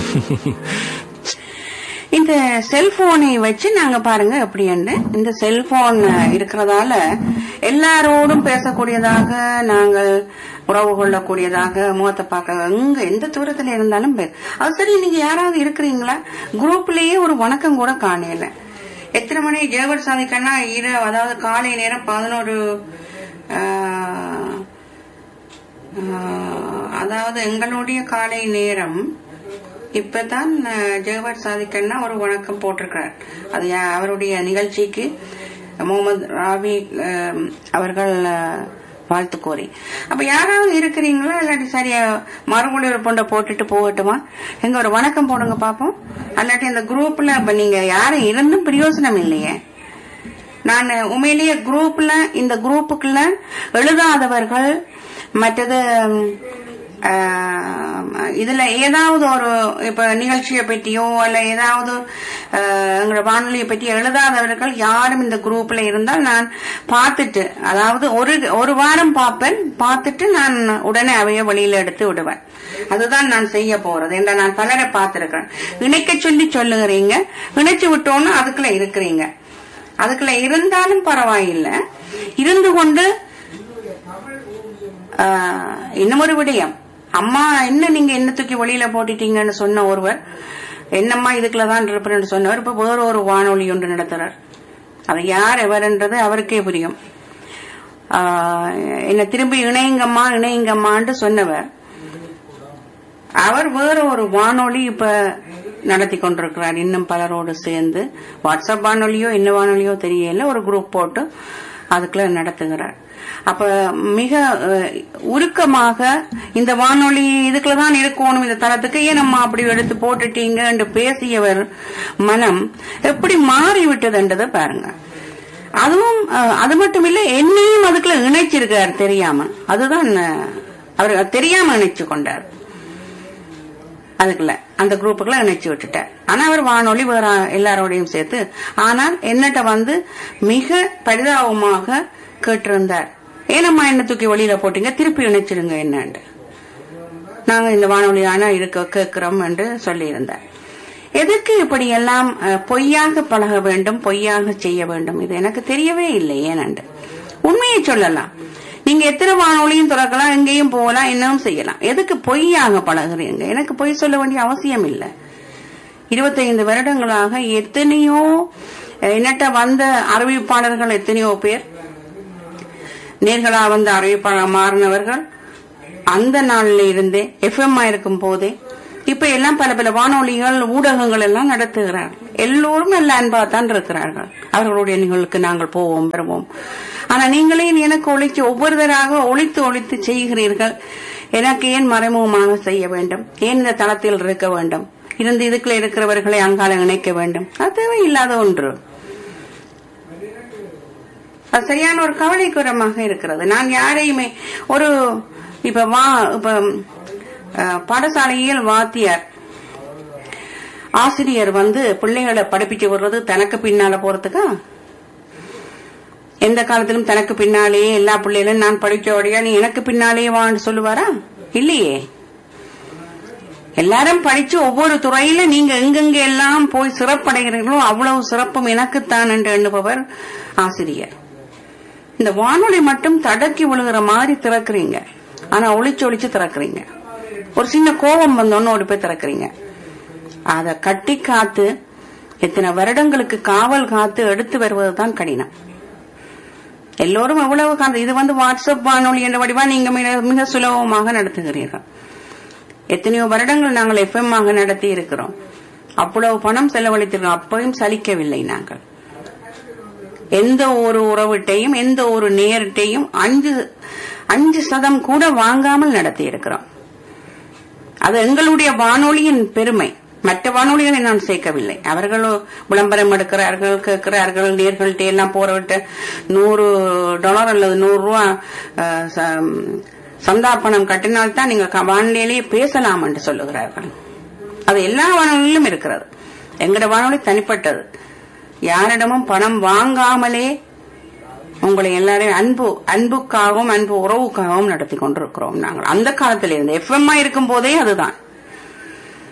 இந்த செல்போனை வச்சு நாங்க பாருங்க எப்படி இந்த செல்போன் இருக்கிறதால எல்லாரோடும் பேசக்கூடியதாக நாங்கள் உறவு கொள்ளக்கூடியதாக முகத்தை பார்க்க எங்க எந்த தூரத்துல இருந்தாலும் பேர் அது சரி நீங்க யாராவது இருக்கிறீங்களா குரூப்லயே ஒரு வணக்கம் கூட காணல எத்தனை மணி ஜேவர் சாதிக்கன்னா இரு அதாவது காலை நேரம் பதினோரு ஆஹ், ஆஹ், அதாவது எங்களுடைய காலை நேரம் இப்பதான் ஜெகவர் சாதிக்கன்னா ஒரு வணக்கம் போட்டிருக்கிறார் அது யா- அவருடைய நிகழ்ச்சிக்கு முகமது ராபி அஹ், அவர்கள் அஹ், வாழ்த்து கோரி அப்ப யாராவது இருக்கிறீங்களா இல்லாட்டி சரியா மறுபடியும் ஒரு பொண்டை போட்டுட்டு போகட்டுமா எங்க ஒரு வணக்கம் போடுங்க பாப்போம் அல்லாட்டி அந்த குரூப்ல இப்ப நீங்க யாரும் இருந்தும் பிரயோசனம் இல்லையே நான் உண்மையிலேயே குரூப்ல இந்த குரூப்புக்குள்ள எழுதாதவர்கள் மற்றது ம், ஆஹ், இதுல ஏதாவது ஒரு இப்ப நிகழ்ச்சியை பற்றியோ அல்ல ஏதாவது ஆஹ், எங்களோட வானொலியை பற்றி எழுதாதவர்கள் யாரும் இந்த குரூப்ல இருந்தால் நான் பார்த்துட்டு அதாவது ஒரு ஒரு வாரம் பார்ப்பேன் பார்த்துட்டு நான் உடனே அவைய வெளியில எடுத்து விடுவேன் அதுதான் நான் செய்ய போறது என்ற நான் பலரை பார்த்திருக்கிறேன் இணைக்க சொல்லி சொல்லுகிறீங்க இணைச்சு விட்டோன்னு அதுக்குள்ள இருக்கிறீங்க அதுக்குள்ள இருந்தாலும் பரவாயில்லை இருந்து கொண்டு ஆஹ், இன்னும் ஒரு விடயம் அம்மா என்ன நீங்க என்ன தூக்கி வெளியில போட்டுட்டீங்கன்னு சொன்ன ஒருவர் என்னம்மா இதுக்குள்ளதான் இருப்பேன்னு சொன்னவர் இப்ப வேற ஒரு வானொலி ஒன்று நடத்துறார் அது யார் எவர்ன்றது அவருக்கே புரியும் ஆஹ், என்ன திரும்பி இணையுங்கம்மா இணையுங்கம்மான்னு சொன்னவர் அவர் வேற ஒரு வானொலி இப்ப நடத்தி கொண்டிருக்கிறார் இன்னும் பலரோடு சேர்ந்து வாட்ஸ்அப் வானொலியோ என்ன வானொலியோ தெரியல ஒரு குரூப் போட்டு அதுக்குள்ள நடத்துகிறார் அப்ப மிக அஹ், உருக்கமாக இந்த வானொலி இதுக்குள்ள தான் இருக்கணும் இந்த தளத்துக்கு ஏன் நம்ம அப்படி எடுத்து போட்டுட்டீங்க என்று பேசியவர் மனம் எப்படி மாறிவிட்டதுன்றதை பாருங்க அதுவும் அஹ், அது மட்டும் இல்ல என்னையும் அதுக்குள்ள இணைச்சிருக்காரு தெரியாம அதுதான் அஹ், அவர் தெரியாம இணைச்சு கொண்டார் அதுக்குள்ள அந்த குரூப்புக்குள்ள இணைச்சு விட்டுட்டார் ஆனா அவர் வானொலி வேற எல்லாரோடையும் சேர்த்து ஆனால் என்னட்ட வந்து மிக பரிதாபமாக கேட்டிருந்தார் ஏனம்மா என்ன தூக்கி வெளியில போட்டீங்க திருப்பி இணைச்சிடுங்க என்னன்னு நாங்க இந்த வானொலி ஆனா இருக்க கேட்கிறோம் என்று சொல்லியிருந்தார் எதற்கு இப்படி எல்லாம் அஹ், பொய்யாக பழக வேண்டும் பொய்யாக செய்ய வேண்டும் இது எனக்கு தெரியவே இல்லை ஏனண்டு உண்மையை சொல்லலாம் நீங்க எத்தனை வானொலியும் திறக்கலாம் எங்கேயும் போகலாம் என்னவும் செய்யலாம் எதுக்கு பொய்யாக பழகுறீங்க எனக்கு பொய் சொல்ல வேண்டிய அவசியம் இல்லை இருபத்தைந்து வருடங்களாக எத்தனையோ அஹ், என்னட்ட வந்த அறிவிப்பாளர்கள் எத்தனையோ பேர் நேர்களா வந்த அறிவிப்பாளர் மாறினவர்கள் அந்த நாள்ல இருந்தே எஃப்எம் இருக்கும் போதே இப்ப எல்லாம் பல பல வானொலிகள் ஊடகங்கள் எல்லாம் நடத்துகிறார்கள் எல்லோரும் நல்ல அன்பா தான் இருக்கிறார்கள் அவர்களுடைய நிகழ்வுக்கு நாங்கள் போவோம் வருவோம் ஆனா நீங்களே எனக்கு ஒழிச்சு ஒவ்வொருவராக ஒழித்து ஒழித்து செய்கிறீர்கள் எனக்கு ஏன் மறைமுகமாக செய்ய வேண்டும் ஏன் இந்த தளத்தில் இருக்க வேண்டும் இருந்து இதுக்குள்ள இருக்கிறவர்களை அங்கால இணைக்க வேண்டும் அது தேவையில்லாத ஒன்று அது சரியான ஒரு கவலைக்குரமாக இருக்கிறது நான் யாரையுமே ஒரு இப்ப வா இப்ப அஹ், பாடசாலையில் வாத்தியார் ஆசிரியர் வந்து பிள்ளைகளை படிப்பிச்சு விடுறது தனக்கு பின்னால போறதுக்கா எந்த காலத்திலும் தனக்கு பின்னாலேயே எல்லா பிள்ளைகளும் நான் படிச்சோடையா நீ எனக்கு பின்னாலேயே வான்னு சொல்லுவாரா இல்லையே எல்லாரும் படிச்சு ஒவ்வொரு துறையில நீங்க எங்கெங்க எல்லாம் போய் சிறப்படைகிறீர்களோ அவ்வளவு சிறப்பும் எனக்குத்தான் என்று எண்ணுபவர் ஆசிரியர் இந்த வானொலி மட்டும் தடக்கி விழுகிற மாதிரி திறக்கிறீங்க ஆனா ஒளிச்சு ஒளிச்சு திறக்கிறீங்க ஒரு சின்ன கோபம் வந்தோன்னு ஓடி போய் திறக்கிறீங்க அத கட்டி காத்து எத்தனை வருடங்களுக்கு காவல் காத்து எடுத்து வருவதுதான் கடினம் எல்லோரும் எவ்வளவு காந்த இது வந்து வாட்ஸ்அப் வானொலி என்ற வடிவா நீங்க மிக- மிக சுலபமாக நடத்துகிறீர்கள் எத்தனையோ வருடங்கள் நாங்கள் எஃப்எம் ஆக நடத்தி இருக்கிறோம் அவ்வளவு பணம் செலவழித்திருக்கோம் அப்பவும் சலிக்கவில்லை நாங்கள் எந்த ஒரு உறவிட்டையும் எந்த ஒரு நேரிட்டையும் அஞ்சு அஞ்சு சதம் கூட வாங்காமல் நடத்தி இருக்கிறோம் அது எங்களுடைய வானொலியின் பெருமை மற்ற வானொலிகளை நான் சேர்க்கவில்லை அவர்கள் விளம்பரம் எடுக்கிறார்கள் கேட்கிறார்கள் நேர்கள்ட்ட எல்லாம் போற விட்டு நூறு டாலர் அல்லது நூறு ரூபா அஹ், ச- சந்தாபனம் கட்டினால்தான் நீங்க க- வானொலியிலேயே பேசலாம் என்று சொல்லுகிறார்கள் அது எல்லா வானொலியிலும் இருக்கிறது எங்கட வானொலி தனிப்பட்டது யாரிடமும் பணம் வாங்காமலே உங்களை எல்லாரையும் அன்பு அன்புக்காகவும் அன்பு உறவுக்காகவும் நடத்தி கொண்டிருக்கிறோம் நாங்கள் அந்த காலத்திலிருந்து எஃப்எம் இருக்கும் போதே அதுதான்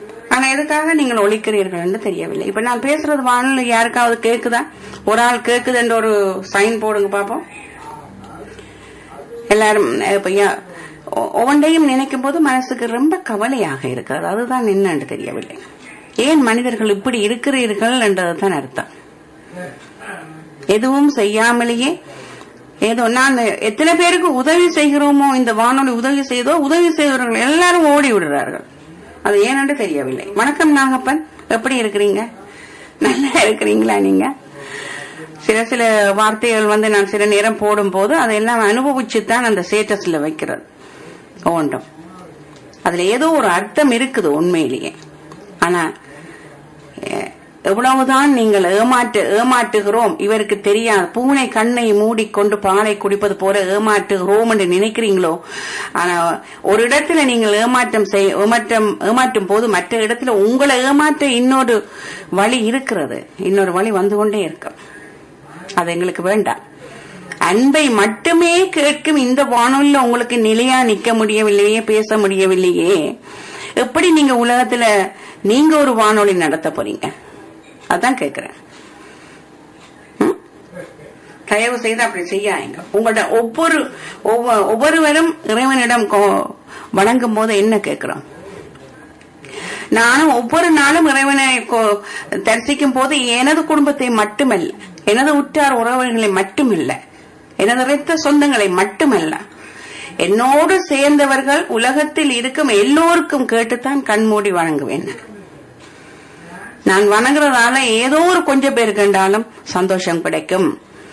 ஆனா எதுக்காக நீங்கள் ஒழிக்கிறீர்கள் என்று தெரியவில்லை இப்ப நான் பேசுறது வானொலி யாருக்காவது கேக்குதா ஒரு ஆள் கேக்குதுன்ற ஒரு சைன் போடுங்க பாப்போம் எல்லாரும் அஹ், இப்ப யா- ஒ- ஒவ்வொன்றையும் நினைக்கும் போது மனசுக்கு ரொம்ப கவலையாக இருக்கிறது அதுதான் என்னன்னு தெரியவில்லை ஏன் மனிதர்கள் இப்படி இருக்கிறீர்கள் என்றதுதான் அர்த்தம் எதுவும் செய்யாமலேயே ஏதோ நான் எத்தனை பேருக்கு உதவி செய்கிறோமோ இந்த வானொலி உதவி செய்தோ உதவி செய்தவர்கள் எல்லாரும் ஓடி விடுறார்கள் அது ஏனென்று தெரியவில்லை வணக்கம் நாகப்பன் எப்படி இருக்கிறீங்க நல்லா இருக்கிறீங்களா நீங்க சில சில வார்த்தைகள் வந்து நான் சில நேரம் போடும்போது அதையெல்லாம் அனுபவிச்சுத்தான் அந்த ஸ்டேட்டஸ்ல வைக்கிறது ஒவ்வொன்றும் அதுல ஏதோ ஒரு அர்த்தம் இருக்குது உண்மையிலேயே ஆனா எ- எவ்வளவுதான் நீங்கள் ஏமாற்று ஏமாற்றுகிறோம் இவருக்கு தெரியாது பூனை கண்ணை மூடிக்கொண்டு பாலை குடிப்பது போல ஏமாற்றுகிறோம் என்று நினைக்கிறீங்களோ ஆனா ஒரு இடத்துல நீங்கள் ஏமாற்றம் செய் ஏமாற்றம் ஏமாற்றும் போது மற்ற இடத்துல உங்களை ஏமாற்ற இன்னொரு வழி இருக்கிறது இன்னொரு வழி வந்து கொண்டே இருக்கும் அது எங்களுக்கு வேண்டாம் அன்பை மட்டுமே கேட்கும் இந்த வானொலியில உங்களுக்கு நிலையா நிக்க முடியவில்லையே பேச முடியவில்லையே எப்படி நீங்க உலகத்துல நீங்க ஒரு வானொலி நடத்த போறீங்க அதான் கேக்குறேன் ம்? தயவு செய்து அப்படி செய்யாதீங்க உங்களோட ஒவ்வொரு ஒவ்வொ- ஒவ்வொருவரும் இறைவனிடம் கோ- வணங்கும் போது என்ன கேட்கிறோம் நானும் ஒவ்வொரு நாளும் இறைவனை கோ- தரிசிக்கும் போது எனது குடும்பத்தை மட்டுமல்ல எனது உற்றார் உறவுகளை மட்டுமில்ல எனது இரத்த சொந்தங்களை மட்டுமல்ல என்னோடு சேர்ந்தவர்கள் உலகத்தில் இருக்கும் எல்லோருக்கும் கேட்டுத்தான் கண்மூடி வணங்குவேன் நான் வணங்குறதால ஏதோ ஒரு கொஞ்சம் பேர் கண்டாலும் சந்தோஷம் கிடைக்கும்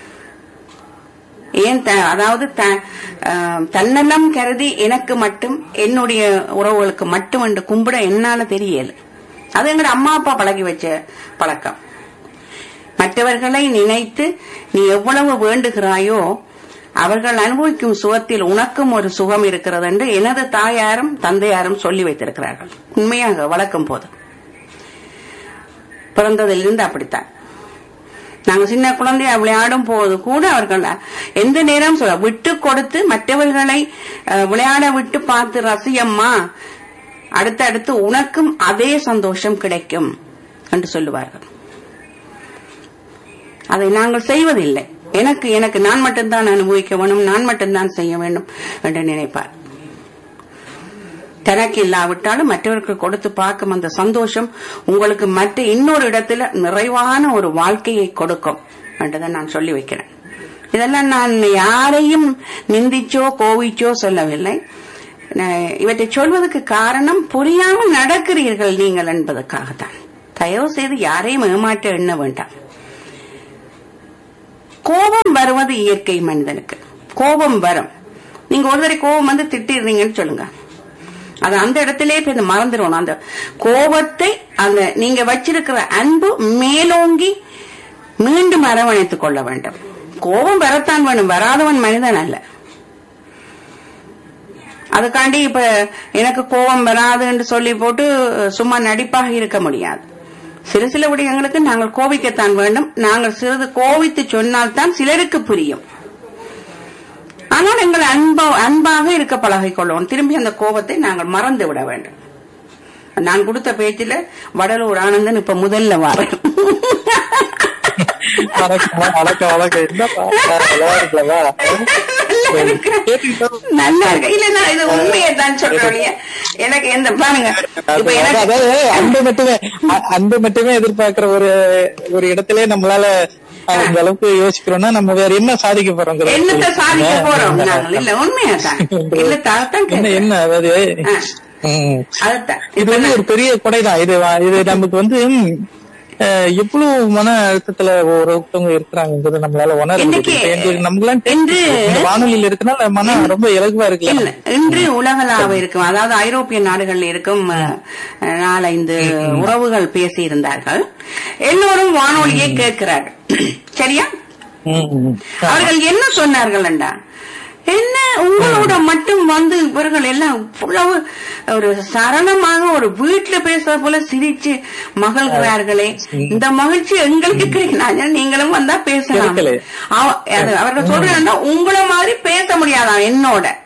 ஏன் த- அதாவது த- ஆஹ், தன்னலம் கருதி எனக்கு மட்டும் என்னுடைய உறவுகளுக்கு மட்டும் என்று கும்பிட என்னால தெரியல அது எங்க அம்மா அப்பா பழகி வச்ச பழக்கம் மற்றவர்களை நினைத்து நீ எவ்வளவு வேண்டுகிறாயோ அவர்கள் அனுபவிக்கும் சுகத்தில் உனக்கும் ஒரு சுகம் இருக்கிறது என்று எனது தாயாரும் தந்தையாரும் சொல்லி வைத்திருக்கிறார்கள் உண்மையாக வளர்க்கும் போது பிறந்ததிலிருந்து அப்படித்தான் நாங்க சின்ன குழந்தையா விளையாடும் போது கூட அவர்கள் எந்த நேரம் சொல்ல விட்டு கொடுத்து மற்றவர்களை அஹ், விளையாட விட்டு பார்த்து ரசியம்மா அடுத்தடுத்து உனக்கும் அதே சந்தோஷம் கிடைக்கும் என்று சொல்லுவார்கள் அதை நாங்கள் செய்வதில்லை எனக்கு எனக்கு நான் மட்டும்தான் அனுபவிக்க வேண்டும் நான் மட்டும்தான் செய்ய வேண்டும் என்று நினைப்பார் தனக்கு இல்லாவிட்டாலும் மற்றவருக்கு கொடுத்து பார்க்கும் அந்த சந்தோஷம் உங்களுக்கு மற்ற இன்னொரு இடத்துல நிறைவான ஒரு வாழ்க்கையை கொடுக்கும் என்றதை நான் சொல்லி வைக்கிறேன் இதெல்லாம் நான் யாரையும் நிந்திச்சோ கோவிச்சோ சொல்லவில்லை நான் இவற்றை சொல்வதற்கு காரணம் புரியாமல் நடக்கிறீர்கள் நீங்கள் என்பதற்காகத்தான் தயவு செய்து யாரையும் ஏமாற்ற எண்ண வேண்டாம் கோபம் வருவது இயற்கை மனிதனுக்கு கோபம் வரும் நீங்க ஒரு தடவை கோபம் வந்து திட்டிடுறீங்கன்னு சொல்லுங்க அது அந்த இடத்திலே போய் அது மறந்துடணும் அந்த கோபத்தை அந்த நீங்க வச்சிருக்கிற அன்பு மேலோங்கி மீண்டும் அரவணைத்துக் கொள்ள வேண்டும் கோபம் வரத்தான் வேணும் வராதவன் மனிதன் அல்ல அதுக்காண்டி இப்ப எனக்கு கோபம் வராது என்று சொல்லி போட்டு சும்மா நடிப்பாக இருக்க முடியாது சில சில விடயங்களுக்கு நாங்கள் கோபிக்கத்தான் வேண்டும் நாங்கள் சிறிது கோபித்து சொன்னால்தான் சிலருக்கு புரியும் ஆனால் எங்கள் அன்பா அன்பாக இருக்க பழகிக் கொள்வோம் திரும்பி அந்த கோபத்தை நாங்கள் மறந்து விட வேண்டும் நான் கொடுத்த பேச்சில வடலூர் ஆனந்தன் இப்ப முதல்ல வரேன் வணக்கம் வணக்கம் வணக்கம் என்னப்பா நல்லா இருக்கலவா நல்லா இருக்கு. நல்லா இருக்கு இல்ல நான் இது உண்மையை தான் சொல்றேன் எனக்கு எந்த பாருங்க இப்ப எனக்கு அதாவது அன்பு மட்டுமே அ- அன்பு மட்டுமே எதிர்பார்க்கிற ஒரு ஒரு இடத்திலே நம்மளால அஹ், இந்த அளவுக்கு யோசிக்கிறோம்னா நம்ம வேற என்ன சாதிக்க போறோம் என்னத்த சாதிக்க போறோம் நாங்கள் இல்ல உண்மையா தான் இல்ல தான் என்ன என்ன அதாவது ஆ. ம். அதுதான் இது வந்து ஒரு பெரிய கொடைதான் இது வ- இது நமக்கு வந்து ம், அஹ், எவ்வளவு மன அழுத்தத்துல ஒருத்தவங்க இருக்கிறாங்கிறது நம்மளால உணர முடியுது இன்னைக்கு இப்ப எங்களுக்கு நம்மளாம் இன்று இந்த வானொலியில இருக்கனால மனம் ரொம்ப இலகுவா இல்ல இருக்குல்ல இன்று உலகளாவ இருக்கும் அதாவது ஐரோப்பிய நாடுகளில் இருக்கும் அஹ், நாலைந்து உறவுகள் பேசி இருந்தார்கள் எல்லோரும் வானொலியை கேட்கிறார்கள் சரியா ம், ம். அவர்கள் என்ன சொன்னார்கள் என்ன உங்களோட மட்டும் வந்து இவர்கள் எல்லாம் இவ்வளவு ஒரு சரணமாக ஒரு வீட்டுல பேசுற போல சிரிச்சு மகிழ்கிறார்களே இந்த மகிழ்ச்சி எங்களுக்கு கிடையாது நீங்களும் வந்தா பேசலாம் கிடைக்கல. அவ- அது அவர்கள் சொல்றாங்கன்னா உங்களை மாதிரி பேச முடியாதாம் என்னோட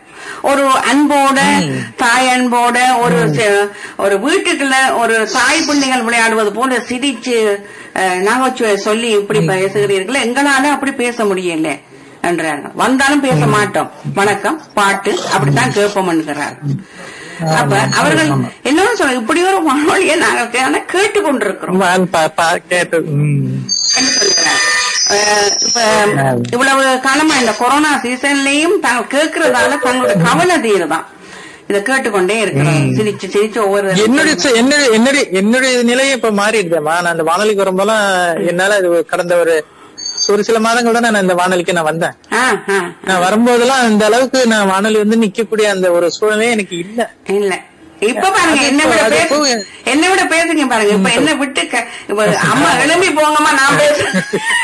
ஒரு அன்போட தாய் அன்போட ஒரு செ- ஒரு வீட்டுக்குள்ள ஒரு தாய் பிள்ளைகள் விளையாடுவது போல சிரிச்சு அஹ், நகைச்சுவை சொல்லி இப்படி பேசுகிறீர்கள் எங்களால அப்படி பேச முடியல என்றாங்க வந்தாலும் பேச மாட்டோம் வணக்கம் பாட்டு அப்படித்தான் கேட்போம்ங்கிறார் அப்ப அவர்கள் என்னன்னு சொல்ல இப்படி ஒரு வானொலியை நாங்கள் கேட்டு கொண்டிருக்கிறோம் நான் பா- பா- கேட்டு ம். என்ன சொல்லுறேன்? அஹ் இப்ப இவ்வளவு காலமா இந்த கொரோனா சீசன்லயும் தாங்க கேட்கறதால தங்களோட கவலை தீருதான் இத கேட்டுக்கொண்டே இருக்கிறோம் சிரிச்சு சிரிச்சு ஒவ்வொரு என்னுடைய ச- என்னுடைய என்னுடைய என்னுடைய நிலையை இப்ப மாறிடுதேம்மா நான் அந்த வானொலிக்கு வரும்போதெல்லாம் என்னால இது கடந்த ஒரு ஒரு சில மாதங்கள் தான் நான் இந்த வானொலிக்கு நான் வந்தேன் ஆ, ஆ. நான் வரும்போதெல்லாம் அந்த அளவுக்கு நான் வானொலி வந்து நிக்கக்கூடிய அந்த ஒரு சூழ்நிலையே எனக்கு இல்ல இல்ல இப்ப பாருங்க அது என்ன இப்போ- விட அது பேச இப்போ- என்ன விட பேசுங்க பாருங்க இப்ப என்ன விட்டு க- இப்ப அம்மா எழும்பி போங்கம்மா நான் பேசுறேன்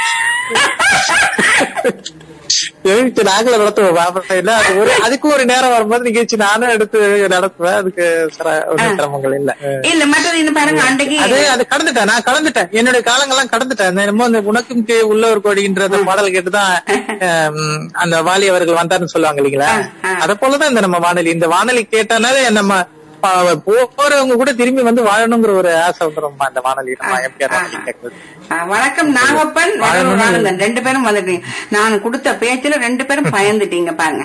எழுத்து நாங்கள நடத்துவோம் பாப்பா இல்ல அது ஒரு அதுக்கு ஒரு நேரம் வரும்போது நிகழ்ச்சி நானும் எடுத்து நடத்துவேன் அதுக்கு சிர- ஒண்ணும் சிரமங்கள் இல்ல இல்ல மற்றது இன்னும் பாருங்க அன்றைக்கு அது அது கடந்துட்டேன் நான் கடந்துட்டேன் என்னுடைய காலங்கள்லாம் கடந்துட்டேன் அந்த என்னமோ அந்த உனக்கும் கீழ் உள்ள ஒரு கோடின்ற அந்த பாடல் கேட்டுதான் ஆம், அந்த வாலி அவர்கள் வந்தாருன்னு சொல்லுவாங்க இல்லைங்களா ஆ, ஆ. அத போலதான் இந்த நம்ம வானொலி இந்த வானொலி கேட்டனாலே நம்ம பா- போ- போறவங்க கூட திரும்பி வந்து வாழணுங்கிற ஒரு ஆசை வந்துரும் அந்த வானொலி நம்ம எம்ஜிஆர் வானொலி கேட்கறது ஆ, வணக்கம் நாகப்பன் வடலூர் ஆனந்தன் ரெண்டு பேரும் வந்துட்டீங்க நான் கொடுத்த பேச்சுல ரெண்டு பேரும் பயந்துட்டீங்க பாருங்க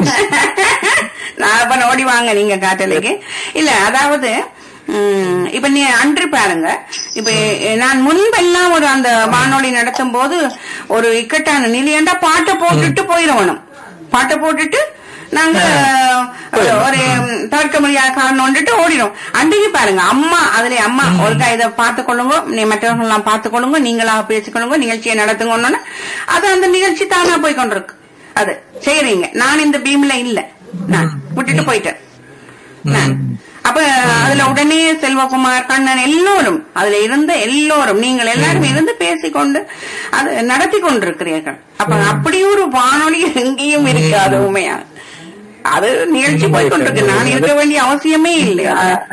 நாகப்பன் ஓடி வாங்க நீங்க காட்டலைக்கு இல்ல அதாவது உம், இப்ப நீ அன்று பாருங்க இப்ப நான் முன்பெல்லாம் ஒரு அந்த வானொலி நடத்தும் போது ஒரு இக்கட்டான நிலையண்டா பாட்டை போட்டுட்டு போயிடணும் பாட்டை போட்டுட்டு நாங்க அஹ், ஒரு தவிர்க்க முடியாத காரணம் வந்துட்டு ஓடிடும் அன்றைக்கு பாருங்க அம்மா அதுல அம்மா ஒருக்கா இதை பார்த்துக் கொள்ளுங்க நீ மற்றவர்கள் எல்லாம் பார்த்துக் கொள்ளுங்க நீங்களாக பேசிக்கொள்ளுங்க நிகழ்ச்சியை நடத்துங்கன்னு அது அந்த நிகழ்ச்சி தானா போய் கொண்டிருக்கு அது செய்யறீங்க நான் இந்த பீம்ல இல்ல நான் விட்டுட்டு போயிட்டேன் நான். அப்ப அதுல உடனே செல்வகுமார் கண்ணன் எல்லோரும் அதுல இருந்த எல்லோரும் நீங்கள் எல்லாரும் இருந்து பேசிக்கொண்டு அது நடத்தி கொண்டிருக்கிறீர்கள் அப்ப அப்படி ஒரு வானொலி எங்கேயும் இருக்காது உண்மையா அது நிகழ்ச்சி போய் கொண்டிருக்கு நான் இருக்க வேண்டிய அவசியமே இல்லை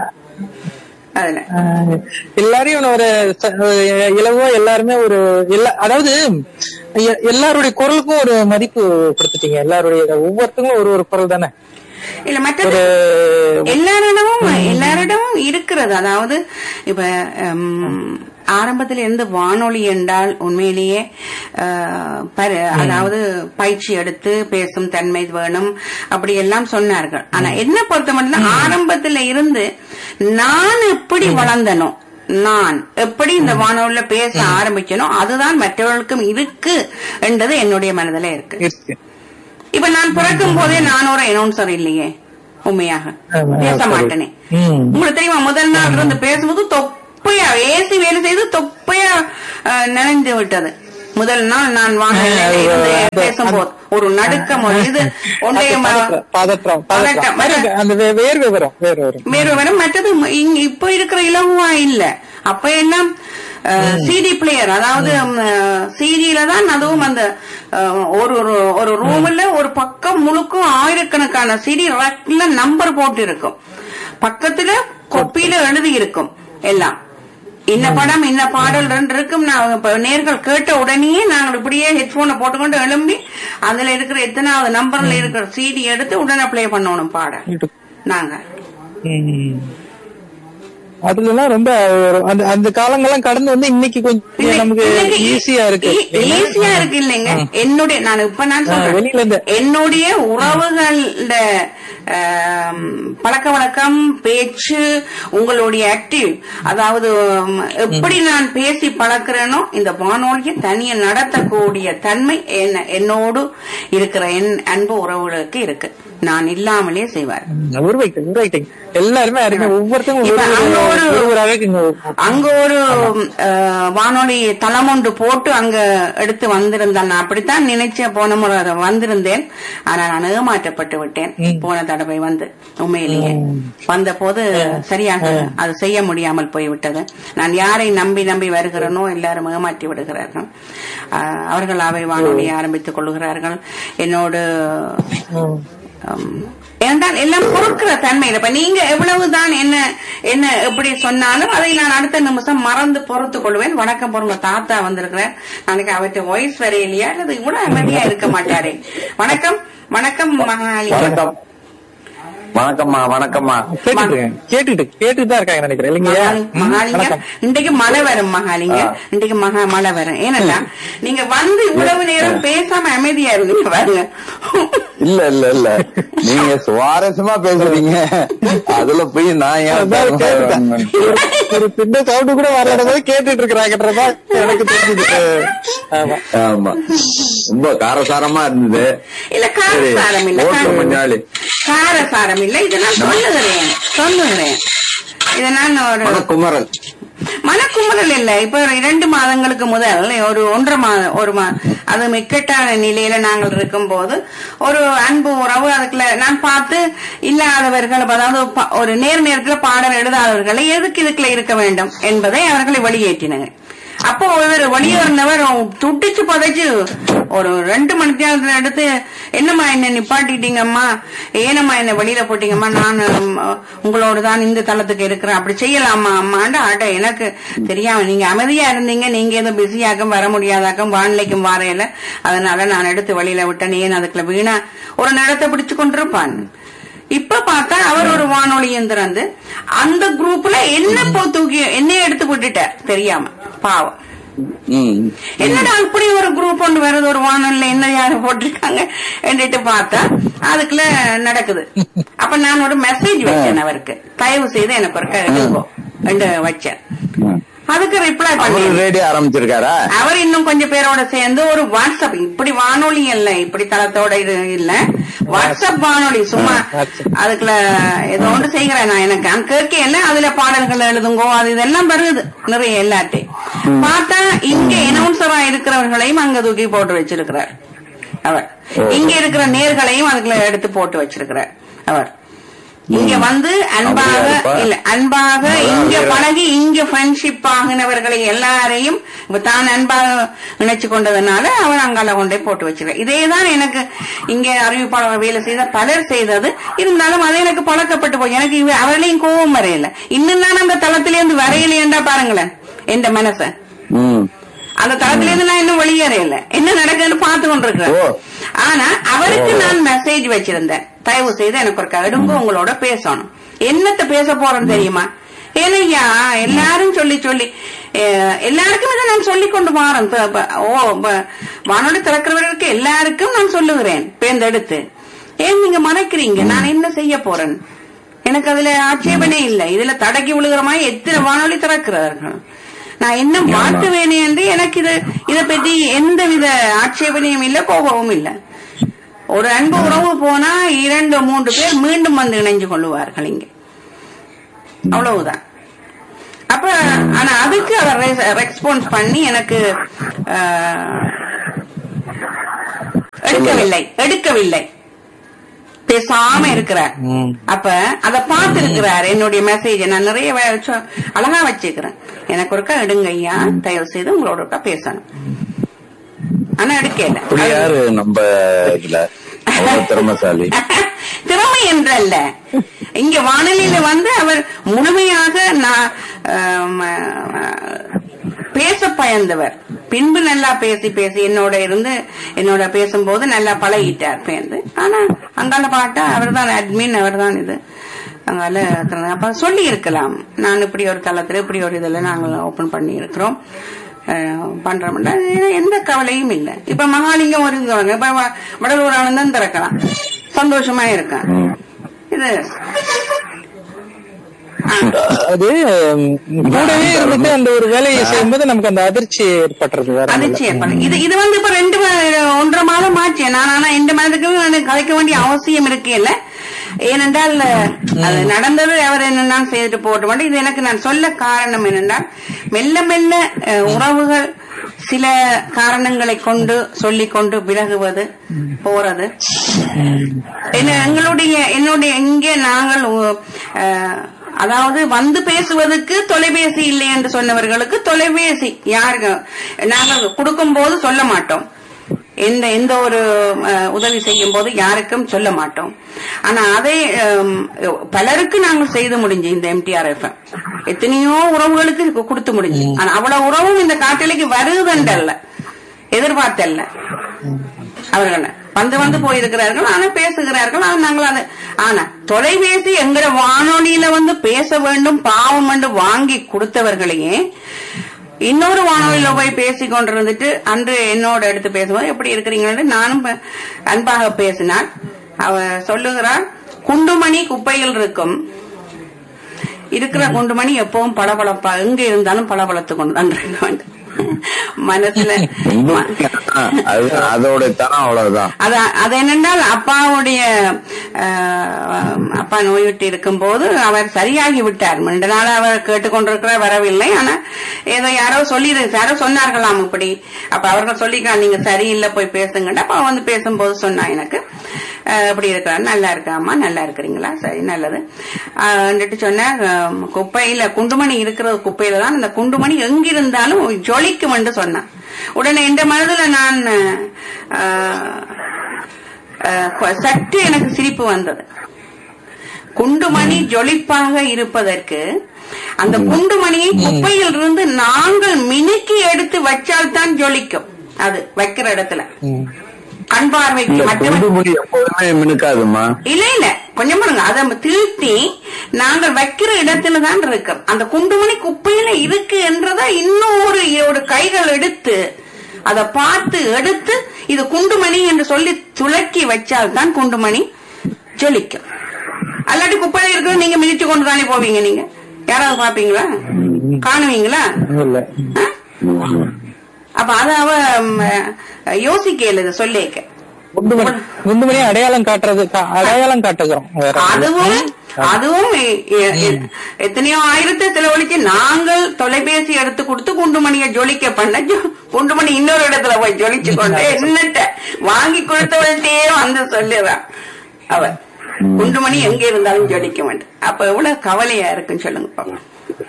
அதுல ஆஹ் எல்லாரையும் ஒரு ச- ஒரு இலவோ எல்லாருமே ஒரு எல்லா அதாவது எ- எல்லாருடைய குரலுக்கும் ஒரு மதிப்பு கொடுத்துட்டீங்க எல்லாருடைய ஒவ்வொருத்தங்களும் ஒரு ஒரு குரல் தானே இல்ல மற்றது ஒரு எல்லாரிடமும் எல்லாரிடமும் இருக்கிறது அதாவது இப்ப ஹம், ஆரம்பத்தில் இருந்து வானொலி என்றால் உண்மையிலேயே அஹ், பர- அதாவது பயிற்சி எடுத்து பேசும் தன்மை வேணும் அப்படி எல்லாம் சொன்னார்கள் ஆனா என்ன பொறுத்த மட்டும் ஆரம்பத்துல இருந்து நான் எப்படி வளர்ந்தனோ நான் எப்படி இந்த வானொலியில பேச ஆரம்பிச்சனோ அதுதான் மற்றவர்களுக்கும் இருக்கு என்றது என்னுடைய மனதில இருக்கு இருக்கு இப்ப நான் பிறக்கும் போதே நான் ஒரு அனௌன்சர் இல்லையே உண்மையாக ஆமா, பேச சரி. மாட்டேனே ம். உங்களுக்கு தெரியுமா முதல் நாள் இருந்து பேசும்போது தொப்பையா ஏசி வேலை செய்து தொப்பையா அஹ், நனைந்து விட்டது முதல் நாள் நான் வானொலியில அது, இருந்து அது, பேசும்போது ஒரு நடுக்கம் ஒரு இது ஒன்றைய ம- பதற்றம், பதற்றம் பதட்டம். பதற்றம் அந்த வே- வேர்வை வரும் வேர்வை வரும் வேறு வரும் மற்றது இங்க இப்ப இருக்கிற இலகுவா இல்ல அப்ப எல்லாம் சிடி பிளேயர் அதாவது சிடியில தான் அதுவும் அந்த அஹ், ஒரு ஒரு- ஒரு ரூம்ல ஒரு பக்கம் முழுக்கும் ஆயிரக்கணக்கான சிடி ரேக்ல நம்பர் போட்டு இருக்கும் பக்கத்துல கொப்பியில எழுதி இருக்கும் எல்லாம் இன்ன படம் இன்ன பாடல் ரெண்டு இருக்கும் நான் இப்ப நேர்கள் கேட்ட உடனே நாங்கள் இப்படியே ஹெட்போனை போட்டுக்கொண்டு எழும்பி அதுல இருக்கிற எத்தனாவது நம்பர்ல இருக்கிற சிடி எடுத்து உடனே ப்ளே பண்ணணும் பாடல் நாங்க ம். அதுலலாம் ரொம்ப ஒரு- அந்த அந்த காலங்கள்லாம் கடந்து வந்து இன்னைக்கு கொஞ்சம் நமக்கு ஈஸியா இருக்கு ஈஸியா இருக்கு இல்லைங்க என்னுடைய நான் இப்ப நான் ஆ, வெளியில சொல்றேன் இருந்து. என்னுடைய உறவுகளோட ஆம், பழக்க வழக்கம் பேச்சு உங்களுடைய ஆக்டிவ் அதாவது உம், எப்படி நான் பேசி பழக்கிறேனோ இந்த வானொலியை தனியா நடத்தக்கூடிய தன்மை என்ன என்னோடு இருக்கிற என் அன்பு உறவுகளுக்கு இருக்கு நான் இல்லாமலே செய்வார் உருவாக்கிட்டேன் உருவாக்கிட்டேங்க எல்லாருமே அறிங்க ஒவ்வொருத்தரும் இப்ப ஒரு அங்க ஒரு ஒரு- ஒரு ஒரு அழகுங்க அங்க ஒரு அஹ், வானொலி தளம் ஒன்று போட்டு அங்க எடுத்து வந்திருந்தேன் நான் அப்படித்தான் நினைச்சேன் போன முறை அதை வந்திருந்தேன் ஆனா நான் ஏமாற்றப்பட்டு விட்டேன் போன தடவை வந்து உண்மையிலேயே வந்த போது சரியாக அது செய்ய முடியாமல் போய்விட்டது நான் யாரை நம்பி நம்பி வருகிறேனோ எல்லாரும் ஏமாற்றி விடுகிறார்கள் அஹ், அவர்கள் அவை வானொலியை ஆரம்பித்துக் கொள்கிறார்கள் என்னோடு ம். ஆம். ஏனென்றால் எல்லாம் பொறுக்கிற தன்மையில இப்ப நீங்க எவ்வளவுதான் என்ன என்ன எப்படி சொன்னாலும் அதை நான் அடுத்த நிமிஷம் மறந்து பொறுத்து கொள்வேன் வணக்கம் பொருங்க தாத்தா வந்திருக்கிறார் நாளைக்கு அவற்றை வாய்ஸ் வரையிலையா அல்லது இவ்வளவு அமைதியா இருக்க மாட்டாரே வணக்கம் வணக்கம் மகாலி வணக்கம் வணக்கம்மா வணக்கம்மா கேட்டுட்டு இருக்கேன் கேட்டுட்டு கேட்டுட்டு தான் இருக்காங்க நினைக்கிறேன் இல்லைங்கய்யா மகாலி- ம், மகாலிங்க வணக்கம் இன்றைக்கு மழை வரும் மகாலிங்க இன்றைக்கு மகா மழை வரும் ஏனண்டா நீங்க வந்து இவ்வளவு நேரம் பேசாம அமைதியா இருந்தீங்க பாருங்க இல்ல இல்ல இல்ல நீங்க சுவாரஸ்யமா பேசுறீங்க அதுல போய் நான் ஏன் அதான் கேட்டுட்டேன். ஒரு- ஒரு பின்ன சவுண்டு கூட வரலன்னு போது கேட்டுட்டு இருக்கிறாங்கன்றதா எனக்கு தெரிஞ்சது ஆமா ஆமா ரொம்ப காரசாரமா இருந்தது இல்ல காரசாரம் இல்ல ஓட்டு கார- மஞ்சாளி காரசாரம் இல்ல இதை நான் சொல்லுகிறேன் சொல்லுகிறேன் இதை நான் ஒரு மணக்குமரல் மனக்குமுறல் இல்ல இப்ப ஒரு இரண்டு மாதங்களுக்கு முதல் ஒரு ஒன்றரை மாதம் ஒரு மா அது மிக்கட்டான நிலையில நாங்கள் இருக்கும்போது ஒரு அன்பு உறவு அதுக்குள்ள நான் பார்த்து இல்லாதவர்கள் அதாவது ப- ஒரு நேர் நேரத்துல பாடல் எழுதாதவர்களை எதுக்கு இதுக்குள்ள இருக்க வேண்டும் என்பதை அவர்களை வெளியேற்றினாங்க அப்போ ஒரு வெளியேறினவர் துடிச்சு பதைச்சு ஒரு ரெண்டு மணி நேரத்துல எடுத்து என்னம்மா என்ன நிப்பாட்டிட்டீங்கம்மா ஏனம்மா என்ன வெளியில போட்டீங்கம்மா நான் உம், உங்களோட தான் இந்த தளத்துக்கு இருக்கிறேன் அப்படி செய்யலாமா அம்மாண்டு ஆட்ட எனக்கு தெரியாம நீங்க அமைதியா இருந்தீங்க நீங்க ஏதோ பிஸியாக்கும் வர முடியாதாக்கும் வானிலைக்கும் வாரையில அதனால நான் எடுத்து வெளியில விட்டேன் ஏன் அதுக்குள்ள வீணா ஒரு நேரத்தை பிடிச்சு கொண்டிருப்பான் இப்ப பார்த்தா அவர் ஒரு வானொலி திறந்து அந்த குரூப்ல என்ன போ தூக்கி என்னைய எடுத்து விட்டுட்டார் தெரியாம பாவம் ம் என்னடா இப்படி ஒரு குரூப் ஒன்று வருது ஒரு வானொலியில என்ன யாரு போட்டிருக்காங்க என்றிட்டு பார்த்தா அதுக்குள்ள நடக்குது அப்ப நான் ஒரு மெசேஜ் வச்சேன் அவருக்கு தயவு செய்து எனக்கு ஒரு எழுதுவோம் என்று வச்சேன் ம். அதுக்கு ரிப்ளை அவரு பண்ணி ரேடியோ ஆரம்பிச்சிருக்காரா அவர் இன்னும் கொஞ்சம் பேரோட சேர்ந்து ஒரு வாட்ஸ்அப் இப்படி வானொலி இல்ல இப்படி தளத்தோட இது இல்ல வாட்ஸ்அப் வானொலி சும்மா WhatsApp. அதுக்குள்ள ஏதோ ஒன்று செய்கிறேன் நான் எனக்கு நான் கேட்கல அதுல பாடல்கள் எழுதுங்கோ அது இதெல்லாம் வருது நிறைய எல்லாத்தையும் பார்த்தா இங்க எனவுன்சரா இருக்கிறவர்களையும் அங்க தூக்கி போட்டு வச்சிருக்கிறார் அவர் இங்க இருக்கிற நேர்களையும் அதுக்குள்ள எடுத்து போட்டு வச்சிருக்கிறார் அவர் இங்க வந்து அன்பாக அப்படியா இருப்பா? இல்ல அன்பாக அதான் இங்க வேற. பழகி இங்க ஃப்ரெண்ட்ஷிப் ஆகினவர்களை எல்லாரையும் இப்ப தான் அன்பாக நினைச்சு கொண்டதுனால அவர் அங்கால கொண்டே போட்டு வச்சிருக்க இதேதான் எனக்கு இங்க அறிவிப்பாளர் வேலை செய்த பலர் செய்தது இருந்தாலும் அது எனக்கு பழக்கப்பட்டு போய் எனக்கு இவ- அவர்களையும் கோபம் வரையில இன்னும் நான் அந்த தளத்திலேருந்து வரையிலேண்டா பாருங்களேன் எந்த மனச ம் அந்த தளத்திலேருந்து நான் இன்னும் வெளியேறையில என்ன நடக்குதுன்னு பார்த்து கொண்டிருக்கிறேன் ஓ. ஆனா அவருக்கு ஓ. நான் மெசேஜ் வச்சிருந்தேன் தயவு செய்து எனக்கு ஒரு கடுங்க உங்களோட பேசணும் என்னத்த பேச போறேன்னு தெரியுமா ஏனையா எல்லாரும் சொல்லி சொல்லி அஹ், எல்லாருக்கும் இதை நான் சொல்லி கொண்டு வாரேன் இப்ப- இப்ப, ஓ இப்ப வானொலி திறக்கிறவர்களுக்கு எல்லாருக்கும் நான் சொல்லுகிறேன் பேர்ந்தெடுத்து ஏன் நீங்க மறைக்கிறீங்க நான் என்ன செய்ய போறேன் எனக்கு அதுல ஆட்சேபனே இல்லை இதுல தடக்கி விழுகிற மாதிரி எத்தனை வானொலி திறக்கிறார்கள் நான் என்ன மாற்றுவேனே என்று எனக்கு இது இதை பற்றி எந்த வித ஆட்சேபனையும் இல்லை கோபமும் இல்லை ஒரு அன்பு உறவு போனா இரண்டு மூன்று பேர் மீண்டும் வந்து இணைஞ்சு கொள்ளுவார்கள் இங்க அவ்வளவுதான் அப்ப ஆனா அதுக்கு அவர் ரெஸ்பான்ஸ் பண்ணி எனக்கு ஆஹ், எடுக்கவில்லை எடுக்கவில்லை பேசாம இருக்கிறார் ம். அப்ப அத பார்த்திருக்கிறார் என்னுடைய மெசேஜ் நான் நிறைய வ- சொ- அழகா வச்சிருக்கிறேன் எனக்கு ஒருக்கா எடுங்க ஐயா தயவு செய்து உங்களோட ஒருக்கா பேசணும் ஆனா எடுக்கல இப்படி யாரு நம்ம இதுல அவ்வளவு திறமசாலி திறமை என்றல்ல இங்க வானொலியில வந்து அவர் முழுமையாக நான் ஆம், ஆஹ், பேச பயந்தவர் பின்பு நல்லா பேசி பேசி என்னோட இருந்து என்னோட பேசும்போது நல்லா பழகிட்டார் பேர்ந்து ஆனா அங்கால பாட்டா அவர் தான் அட்மின் அவர் தான் இது அங்கால இருக்கிறது. அப்ப சொல்லி இருக்கலாம் நான் இப்படி ஒரு தளத்துல இப்படி ஒரு இதுல நாங்கள் ஓபன் பண்ணி இருக்கிறோம் அஹ், பண்றோம்னா எந்த கவலையும் இல்லை இப்ப மகாலிங்கம் ஒரு இங்க இப்ப வ- வடலூர் ஆனந்தம் திறக்கலாம் சந்தோஷமா இருக்கேன் ம். இது அது ம், கூடவே இருந்துட்டு அந்த ஒரு வேலையை செய்யும்போது நமக்கு அந்த அதிர்ச்சி ஏற்பட்டுறது வேற ஒண்ணும் இல்ல. அதிர்ச்சி ஏற்படும் இது இது வந்து இப்ப ரெண்டு ம- ஒன்றரை மாதம் ஆச்சு நான் ஆனா இந்த மாதத்துக்கு எனக்கு கலைக்க வேண்டிய அவசியம் இருக்கே இல்ல ஏனென்றால் அது நடந்தது அவர் என்ன செய்துட்டு போட்டு மாட்டேன் இது எனக்கு நான் சொல்ல காரணம் என்னென்றால் மெல்ல மெல்ல அஹ், உறவுகள் சில காரணங்களை கொண்டு சொல்லிக் கொண்டு விலகுவது போறது என்ன எங்களுடைய என்னுடைய இங்கே நாங்கள் உ- அஹ், அதாவது வந்து பேசுவதற்கு தொலைபேசி இல்லை என்று சொன்னவர்களுக்கு தொலைபேசி யாருக்கு நாங்கள் கொடுக்கும் போது சொல்ல மாட்டோம் எந்த எந்த ஒரு அஹ், உதவி செய்யும் போது யாருக்கும் சொல்ல மாட்டோம் ஆனா அதை அம், பலருக்கு நாங்கள் செய்து முடிஞ்சு இந்த எம்டிஆர் எஃப்எம் எத்தனையோ உறவுகளுக்கு கு- கொடுத்து முடிஞ்சு ஆனா அவ்வளவு உறவும் இந்த காட்டிலைக்கு வருதுன்றல்ல எதிர்பார்த்தல்ல அவர்களை வந்து வந்து போயிருக்கிறார்கள் ஆனா பேசுகிறார்கள் ஆனா நாங்கள் அது ஆனா தொலைபேசி எங்கிற வானொலியில வந்து பேச வேண்டும் பாவம் என்று வாங்கி கொடுத்தவர்களையே இன்னொரு வானொலியில போய் பேசி கொண்டிருந்துட்டு அன்று என்னோட எடுத்து பேசும்போது எப்படி இருக்கிறீங்கன்னு நானும் ப- அன்பாக பேசினார் அவ சொல்லுகிறார் குண்டுமணி குப்பையில் இருக்கும் இருக்கிற குண்டுமணி எப்பவும் பளபளப்பா எங்க இருந்தாலும் பளபளத்து கொண்டு தான் இருக்க வேண்டும் மனசுல ம- அது அதோட தரம் அவ்வளவுதான் அது அது என்னென்றால் அப்பாவுடைய அஹ், அப்பா நோயுற்று இருக்கும்போது அவர் சரியாகி விட்டார் ரெண்டு நாள் அவர் கேட்டுக்கொண்டிருக்கிறார் வரவில்லை ஆனா ஏதோ யாரோ சொல்லி யாரோ சொன்னார்களாம் இப்படி அப்ப அவர்கள் சொல்லிக்கலாம் நீங்க சரியில்லை போய் பேசுங்கன்னு அப்ப அவ வந்து பேசும்போது சொன்னா எனக்கு அஹ், இப்படி இருக்கிறார் நல்லா இருக்காமா நல்லா இருக்கிறீங்களா சரி நல்லது வந்துட்டு சொன்னார் அஹ், குப்பையில குண்டுமணி இருக்கிறது குப்பையில தான் அந்த குண்டுமணி எங்கிருந்தாலும் ஜொலிக்கும் என்று சொன்னான் உடனே இந்த மனதுல நான் அஹ், அஹ், சற்று எனக்கு சிரிப்பு வந்தது குண்டுமணி ஜொலிப்பாக இருப்பதற்கு அந்த குண்டுமணியை குப்பையில் இருந்து நாங்கள் மினுக்கி எடுத்து வச்சால் தான் ஜொலிக்கும் அது வைக்கிற இடத்துல ம். கண் பார்வைக்கு இல்ல மட்டுமே குண்டு முடி எப்போதுமே மினுக்காதுமா இல்ல இல்ல கொஞ்சம் பாருங்க அதை திருத்தி நாங்கள் வைக்கிற இடத்துல தான் இருக்கு அந்த குண்டுமணி குப்பையில இருக்கு என்றதை இன்னும் ஒரு ஒரு கைகள் எடுத்து அதை பார்த்து எடுத்து இது குண்டுமணி என்று சொல்லி துளக்கி வச்சால் தான் குண்டுமணி ஜொலிக்கும் அல்லாட்டி குப்பையில இருக்கிறது நீங்க மிதிச்சு கொண்டு தானே போவீங்க நீங்க யாராவது பாப்பீங்களா காணுவீங்களா இல்ல ஆ? அப்ப அத அவ ம், யோசிக்கல இதை சொல்லிக்க குண்டுமணி குண்டுமணியை அடையாளம் காட்டுறது கா- அடையாளம் காட்டுகிறோம் வேற அதுவும் அதுவும் எ- எ- எ- எத்தனையோ ஆயிரத்தை செலவழிச்சு நாங்கள் தொலைபேசி எடுத்து கொடுத்து குண்டுமணியை ஜொலிக்க பண்ண ஜொ- குண்டுமணி இன்னொரு இடத்துல போய் ஜொலிச்சு கொண்டு என்னட்ட வாங்கி கொடுத்தவள்கிட்டே வந்து சொல்லுறான் அவ குண்டுமணி எங்க இருந்தாலும் ஜொலிக்க வேண்டும் அப்ப எவ்வளவு கவலையா இருக்குன்னு சொல்லுங்க பாப்போம்.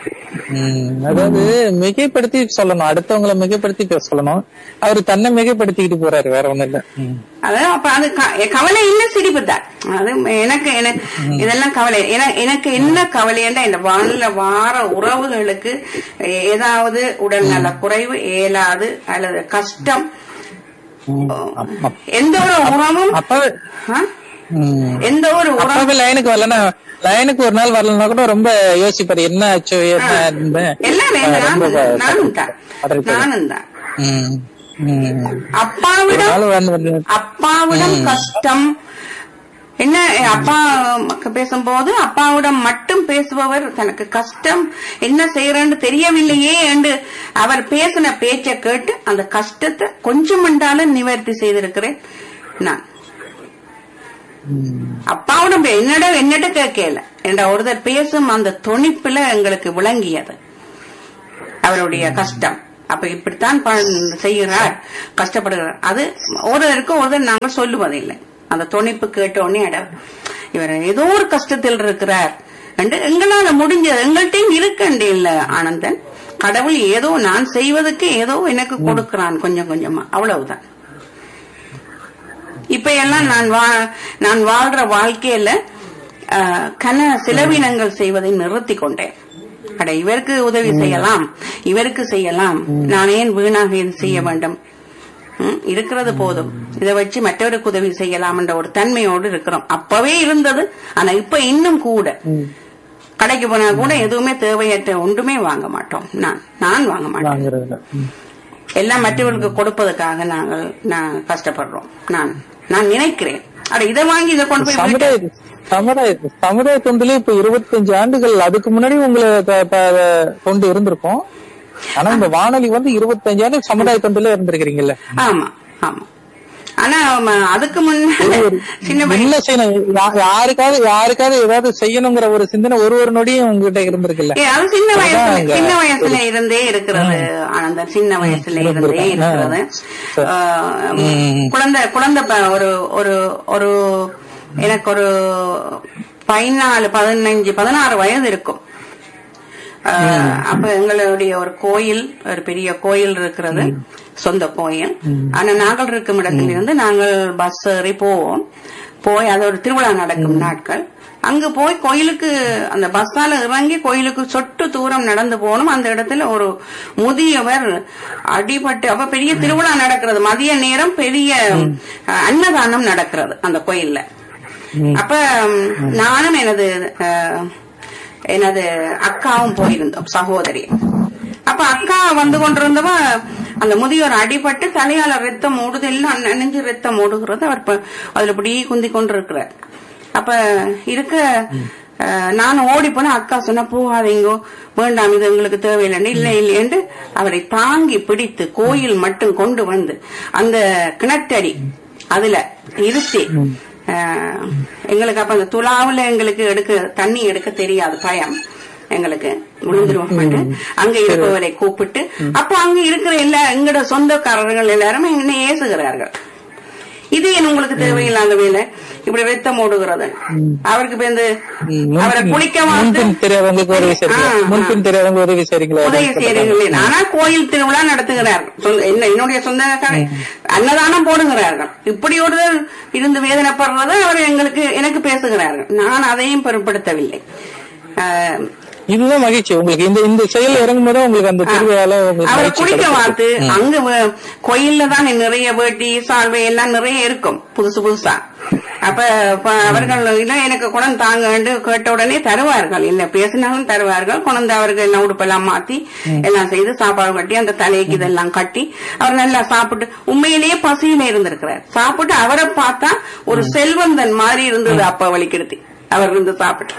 ம், அதாவது மிகைப்படுத்தி சொல்லணும் அடுத்தவங்களை மிகைப்படுத்தி பேச சொல்லணும் அவரு தன்னை மிகைப்படுத்திக்கிட்டு போறாரு வேற ஒண்ணும் இல்ல ம். அதான் அப்ப அது க- கவலை இல்ல சிரிப்பு தான் அது எனக்கு எனக்கு இதெல்லாம் கவலை என- எனக்கு என்ன கவலைன்னா இந்த வானில வார உறவுகளுக்கு ஏதாவது உடல்நல குறைவு இயலாது அல்லது கஷ்டம் ம். அப்ப- எந்த ஒரு உறவும் அப்பவே ஆ? ம். எந்த ஒரு உறவு அப்பவே லைனுக்கு வரலன்னா லைனுக்கு ஒரு நாள் வரலன்னா கூட ரொம்ப யோசிப்பாரு என்ன ஆச்சோ என்ன ஆச்சுன்னு. எல்லாமே ஆ, ரொம்ப நானும் நானும் தான் பதறிப்பாரு. நானும் தான் ம். ம். ஒரு அப்பாவிடம் நாள் வந்து வந்து அப்பாவிடம் கஷ்டம் என்ன அப்பா மக்க பேசும்போது அப்பாவிடம் மட்டும் பேசுபவர் தனக்கு கஷ்டம் என்ன செய்யறேன்னு தெரியவில்லையே என்று அவர் பேசின பேச்சை கேட்டு அந்த கஷ்டத்தை கொஞ்சம் மண்டாலும் நிவர்த்தி செய்திருக்கிறேன் நான் அப்பாவிடம் பே- என்னட என்னட்ட கேட்கல என்ற ஒருத்தர் பேசும் அந்த தொனிப்புல எங்களுக்கு விளங்கியது அவருடைய கஷ்டம் அப்ப இப்படித்தான் ப- செய்கிறார் கஷ்டப்படுகிறார் அது ஒருவருக்கு ஒருத்தர் நாங்கள் சொல்லுவதில்லை அந்த துணிப்பு கேட்ட உடனே அட இவர் ஏதோ ஒரு கஷ்டத்தில் இருக்கிறார் என்று எங்களால முடிஞ்சது எங்கள்கிட்டயும் இருக்கண்டே இல்ல ஆனந்தன் கடவுள் ஏதோ நான் செய்வதற்கு ஏதோ எனக்கு கொடுக்கிறான் கொஞ்சம் கொஞ்சமா அவ்வளவுதான் இப்ப எல்லாம் நான் வா நான் வாழ்ற வாழ்க்கையில ஆஹ், கன செலவினங்கள் செய்வதை நிறுத்தி கொண்டேன் அட இவருக்கு உதவி செய்யலாம் இவருக்கு செய்யலாம் நான் ஏன் வீணாக இது செய்ய வேண்டும் ம், இருக்கிறது போதும் இதை வச்சு மற்றவருக்கு உதவி செய்யலாம் என்ற ஒரு தன்மையோடு இருக்கிறோம் அப்பவே இருந்தது ஆனா இப்ப இன்னும் கூட கடைக்கு போனா கூட எதுவுமே தேவையற்ற ஒன்றுமே வாங்க மாட்டோம் நான் நான் வாங்க மாட்டேன் வாங்குறதுல ம். எல்லாம் மற்றவர்களுக்கு கொடுப்பதற்காக நாங்கள் நான் கஷ்டப்படுறோம் நான் நான் நினைக்கிறேன் அட இதை வாங்கி இதை கொண்டு போய் வீட்டுல- சமுதாய சமுதாய சமுதாய தொண்டுல இப்ப இருபத்தஞ்சு ஆண்டுகள் அதுக்கு முன்னாடி உங்களை த- த- தொண்டு இருந்திருக்கும் ஆனா இந்த வானொலி வந்து இருபத்தஞ்சு ஆண்டு சமுதாய தொண்டுல இருந்திருக்கிறீங்கல்ல ஆமா ஆமா ஆனா ம, அதுக்கு முன்ன சின்ன வயசு என்ன செய்யணும் யா- யாருக்காவது யாருக்காவது ஏதாவது செய்யணுங்கிற ஒரு சிந்தனை ஒரு ஒரு நொடியும் உங்ககிட்ட இருந்திருக்குல்ல ஏ, அது சின்ன வயசுல அதான் அங்க- சின்ன வயசுல இருந்தே இருக்கிறது ஆனந்தன் சின்ன வயசுல இருந்தே இருக்கிறது ஆஹ், ம். குழந்தை குழந்தை ப- ஒரு ஒரு ஒரு எனக்கு ஒரு பதினாலு பதினஞ்சு பதினாறு வயது இருக்கும் ஆஹ், அப்ப எங்களுடைய ஒரு கோயில் ஒரு பெரிய கோயில் இருக்கிறது சொந்த கோயில் ஆனா நாங்கள் இருக்கும் இடத்துல இருந்து நாங்கள் பஸ் ஏறி போவோம் போய் அது ஒரு திருவிழா நடக்கும் நாட்கள் அங்க போய் கோயிலுக்கு அந்த பஸ்ஸால இறங்கி கோயிலுக்கு சொட்டு தூரம் நடந்து போகணும் அந்த இடத்துல ஒரு முதியவர் அடிபட்டு அப்ப பெரிய திருவிழா நடக்கிறது மதிய நேரம் பெரிய அஹ், அன்னதானம் நடக்கிறது அந்த கோயில்ல அப்ப ம், நானும் எனது அஹ், எனது அக்காவும் போயிருந்தோம் சகோதரி அப்ப அக்கா வந்து கொண்டிருந்தவ அந்த முதியோர் அடிபட்டு தலையால ரத்தம் ஓடுது எல்லாம் நனைஞ்சு ரத்தம் ஓடுகிறது அவர் இப்ப அதுல இப்படி குந்தி கொண்டிருக்கிறார் அப்ப இருக்க அஹ், நான் ஓடி போன அக்கா சொன்ன போகாதீங்கோ வேண்டாம் இது எங்களுக்கு தேவையில்லை இல்லை இல்லையென்று அவரை தாங்கி பிடித்து கோயில் மட்டும் கொண்டு வந்து அந்த கிணற்றடி அதுல இருத்தி அஹ், எங்களுக்கு அப்ப அந்த துலாவுல எங்களுக்கு எடுக்க தண்ணி எடுக்க தெரியாது பயம் எங்களுக்கு விழுந்துருவோம் அங்க இருப்பவரை கூப்பிட்டு அப்ப அங்க இருக்கிற எல்லா எங்கட சொந்தக்காரர்கள் எல்லாரும் என்ன ஏசுகிறார்கள் இது என்ன உங்களுக்கு தேவையில்லாத வேலை இப்படி ரத்தம் ஓடுகிறது அவருக்கு இப்ப இந்த அவரை குளிக்க வந்து முன்பின் தெரியாதவங்களுக்கு உதவி செய்றீங்களா ஆ, ஆ. முன்பின் தெரியாதவங்க உதவி செய்றீங்களா உதவி செய்யறீர்கள் ஆனா கோயில் திருவிழா நடத்துகிறார்கள் சொந்த- என்ன என்னுடைய சொந்த அன்னதானம் போடுகிறார்கள் இப்படி ஒரு இருந்து வேதனைப்படுறது அவர் எங்களுக்கு எனக்கு பேசுகிறார்கள் நான் அதையும் பொருட்படுத்தவில்லை ஆஹ், இதுதான் மகிழ்ச்சி உங்களுக்கு இந்த இந்த செயல் இறங்கும் போது உங்களுக்கு அந்த திருவிழால உங்களுக்கு அவரை மகிழ்ச்சி குளிக்க கிடைக்கும். பார்த்து அங்க வ- கோயில்ல தான் நிறைய வேட்டி சால்வை எல்லாம் நிறைய இருக்கும் புதுசு புதுசா அப்ப ப- அவர்கள் இல்ல எனக்கு குணம் தாங்கன்னு கேட்ட உடனே தருவார்கள் இல்ல பேசினாலும் தருவார்கள் குழந்தை அவர்கள் எல்லாம் உடுப்பெல்லாம் மாத்தி எல்லாம் செய்து சாப்பாடு கட்டி அந்த தலைக்கு இதெல்லாம் கட்டி அவர் நல்லா சாப்பிட்டு உண்மையிலேயே பசியில இருந்திருக்கிறார் சாப்பிட்டு அவரை பார்த்தா ஒரு செல்வந்தன் மாதிரி இருந்தது அப்ப வலிக்கிடுத்தி அவர் இருந்து சாப்பிட்டு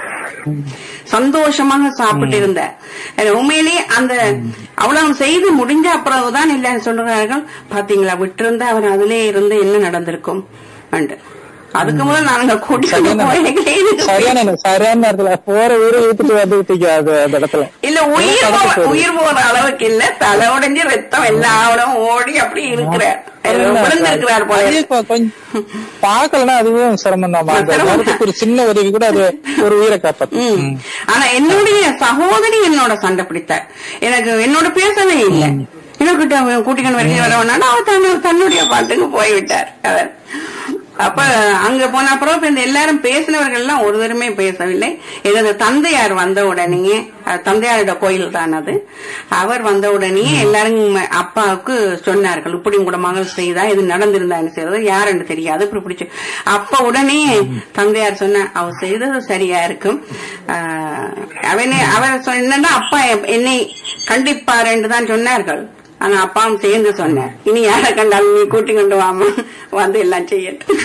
சந்தோஷமாக சாப்பிட்டு இருந்தார் எனக்கு உண்மையிலேயே அந்த அவ்வளவு செய்து முடிஞ்ச அப்புறம்தான் இல்லைன்னு சொல்றார்கள் பாத்தீங்களா விட்டிருந்தா அவர் அதிலே இருந்து என்ன நடந்திருக்கும் அண்டு அதுக்கு முதல் நாங்க கூட்டிட்டு போய் சரியான சரியான நேரத்துல போற ஊரை ஊத்துட்டு வந்து விட்டீங்க அது அந்த இடத்துல இல்ல உயிர் போ- உயிர் போற அளவுக்கு இல்ல தலை உடைஞ்சு ரத்தம் எல்லா அவளும் ஓடி அப்படி இருக்கிறார் விழுந்திருக்கிறார் போல அதே கொ- கொஞ்சம் பாக்கலன்னா அதுவும் சிரமம் தான் அந்த சிரமம். நேரத்துக்கு ஒரு சின்ன உதவி கூட அது ஒரு உயிரை காப்பாத்தும் ம். ஆனா என்னுடைய சகோதரி என்னோட சண்டை பிடித்தார் எனக்கு என்னோட பேசவே இல்லை எனக்கிட்ட கூட்டிக்கணும் வரைக்கும் வர வேணாம் அவர் தன்னு- தன்னுடைய பாட்டுக்கு போய்விட்டார் அவர் அப்ப அங்க போன அப்புறம் இப்ப இந்த எல்லாரும் பேசினவர்கள் எல்லாம் ஒருவருமே பேசவில்லை எனது தந்தையார் வந்த உடனே அஹ், தந்தையாரோட கோயில் தான் அது அவர் வந்த உடனே எல்லாரும் ம- அப்பாவுக்கு சொன்னார்கள் இப்படி உங்களோட மகள் செய்தா இது நடந்திருந்தா என்ன செய்யறது யாருன்னு தெரியாது இப்படி பிடிச்சு அப்ப உடனே தந்தையார் சொன்ன அவ செய்தது சரியா இருக்கும் ஆஹ், அவனே அவர் சொன்னா அப்பா என்னை கண்டிப்பார் தான் சொன்னார்கள் ஆனா அப்பாவும் சேர்ந்து சொன்னார் இனி யாரை கண்டாலும் நீ கூட்டி கொண்டு வாமா வந்து எல்லாம் செய்யட்டும்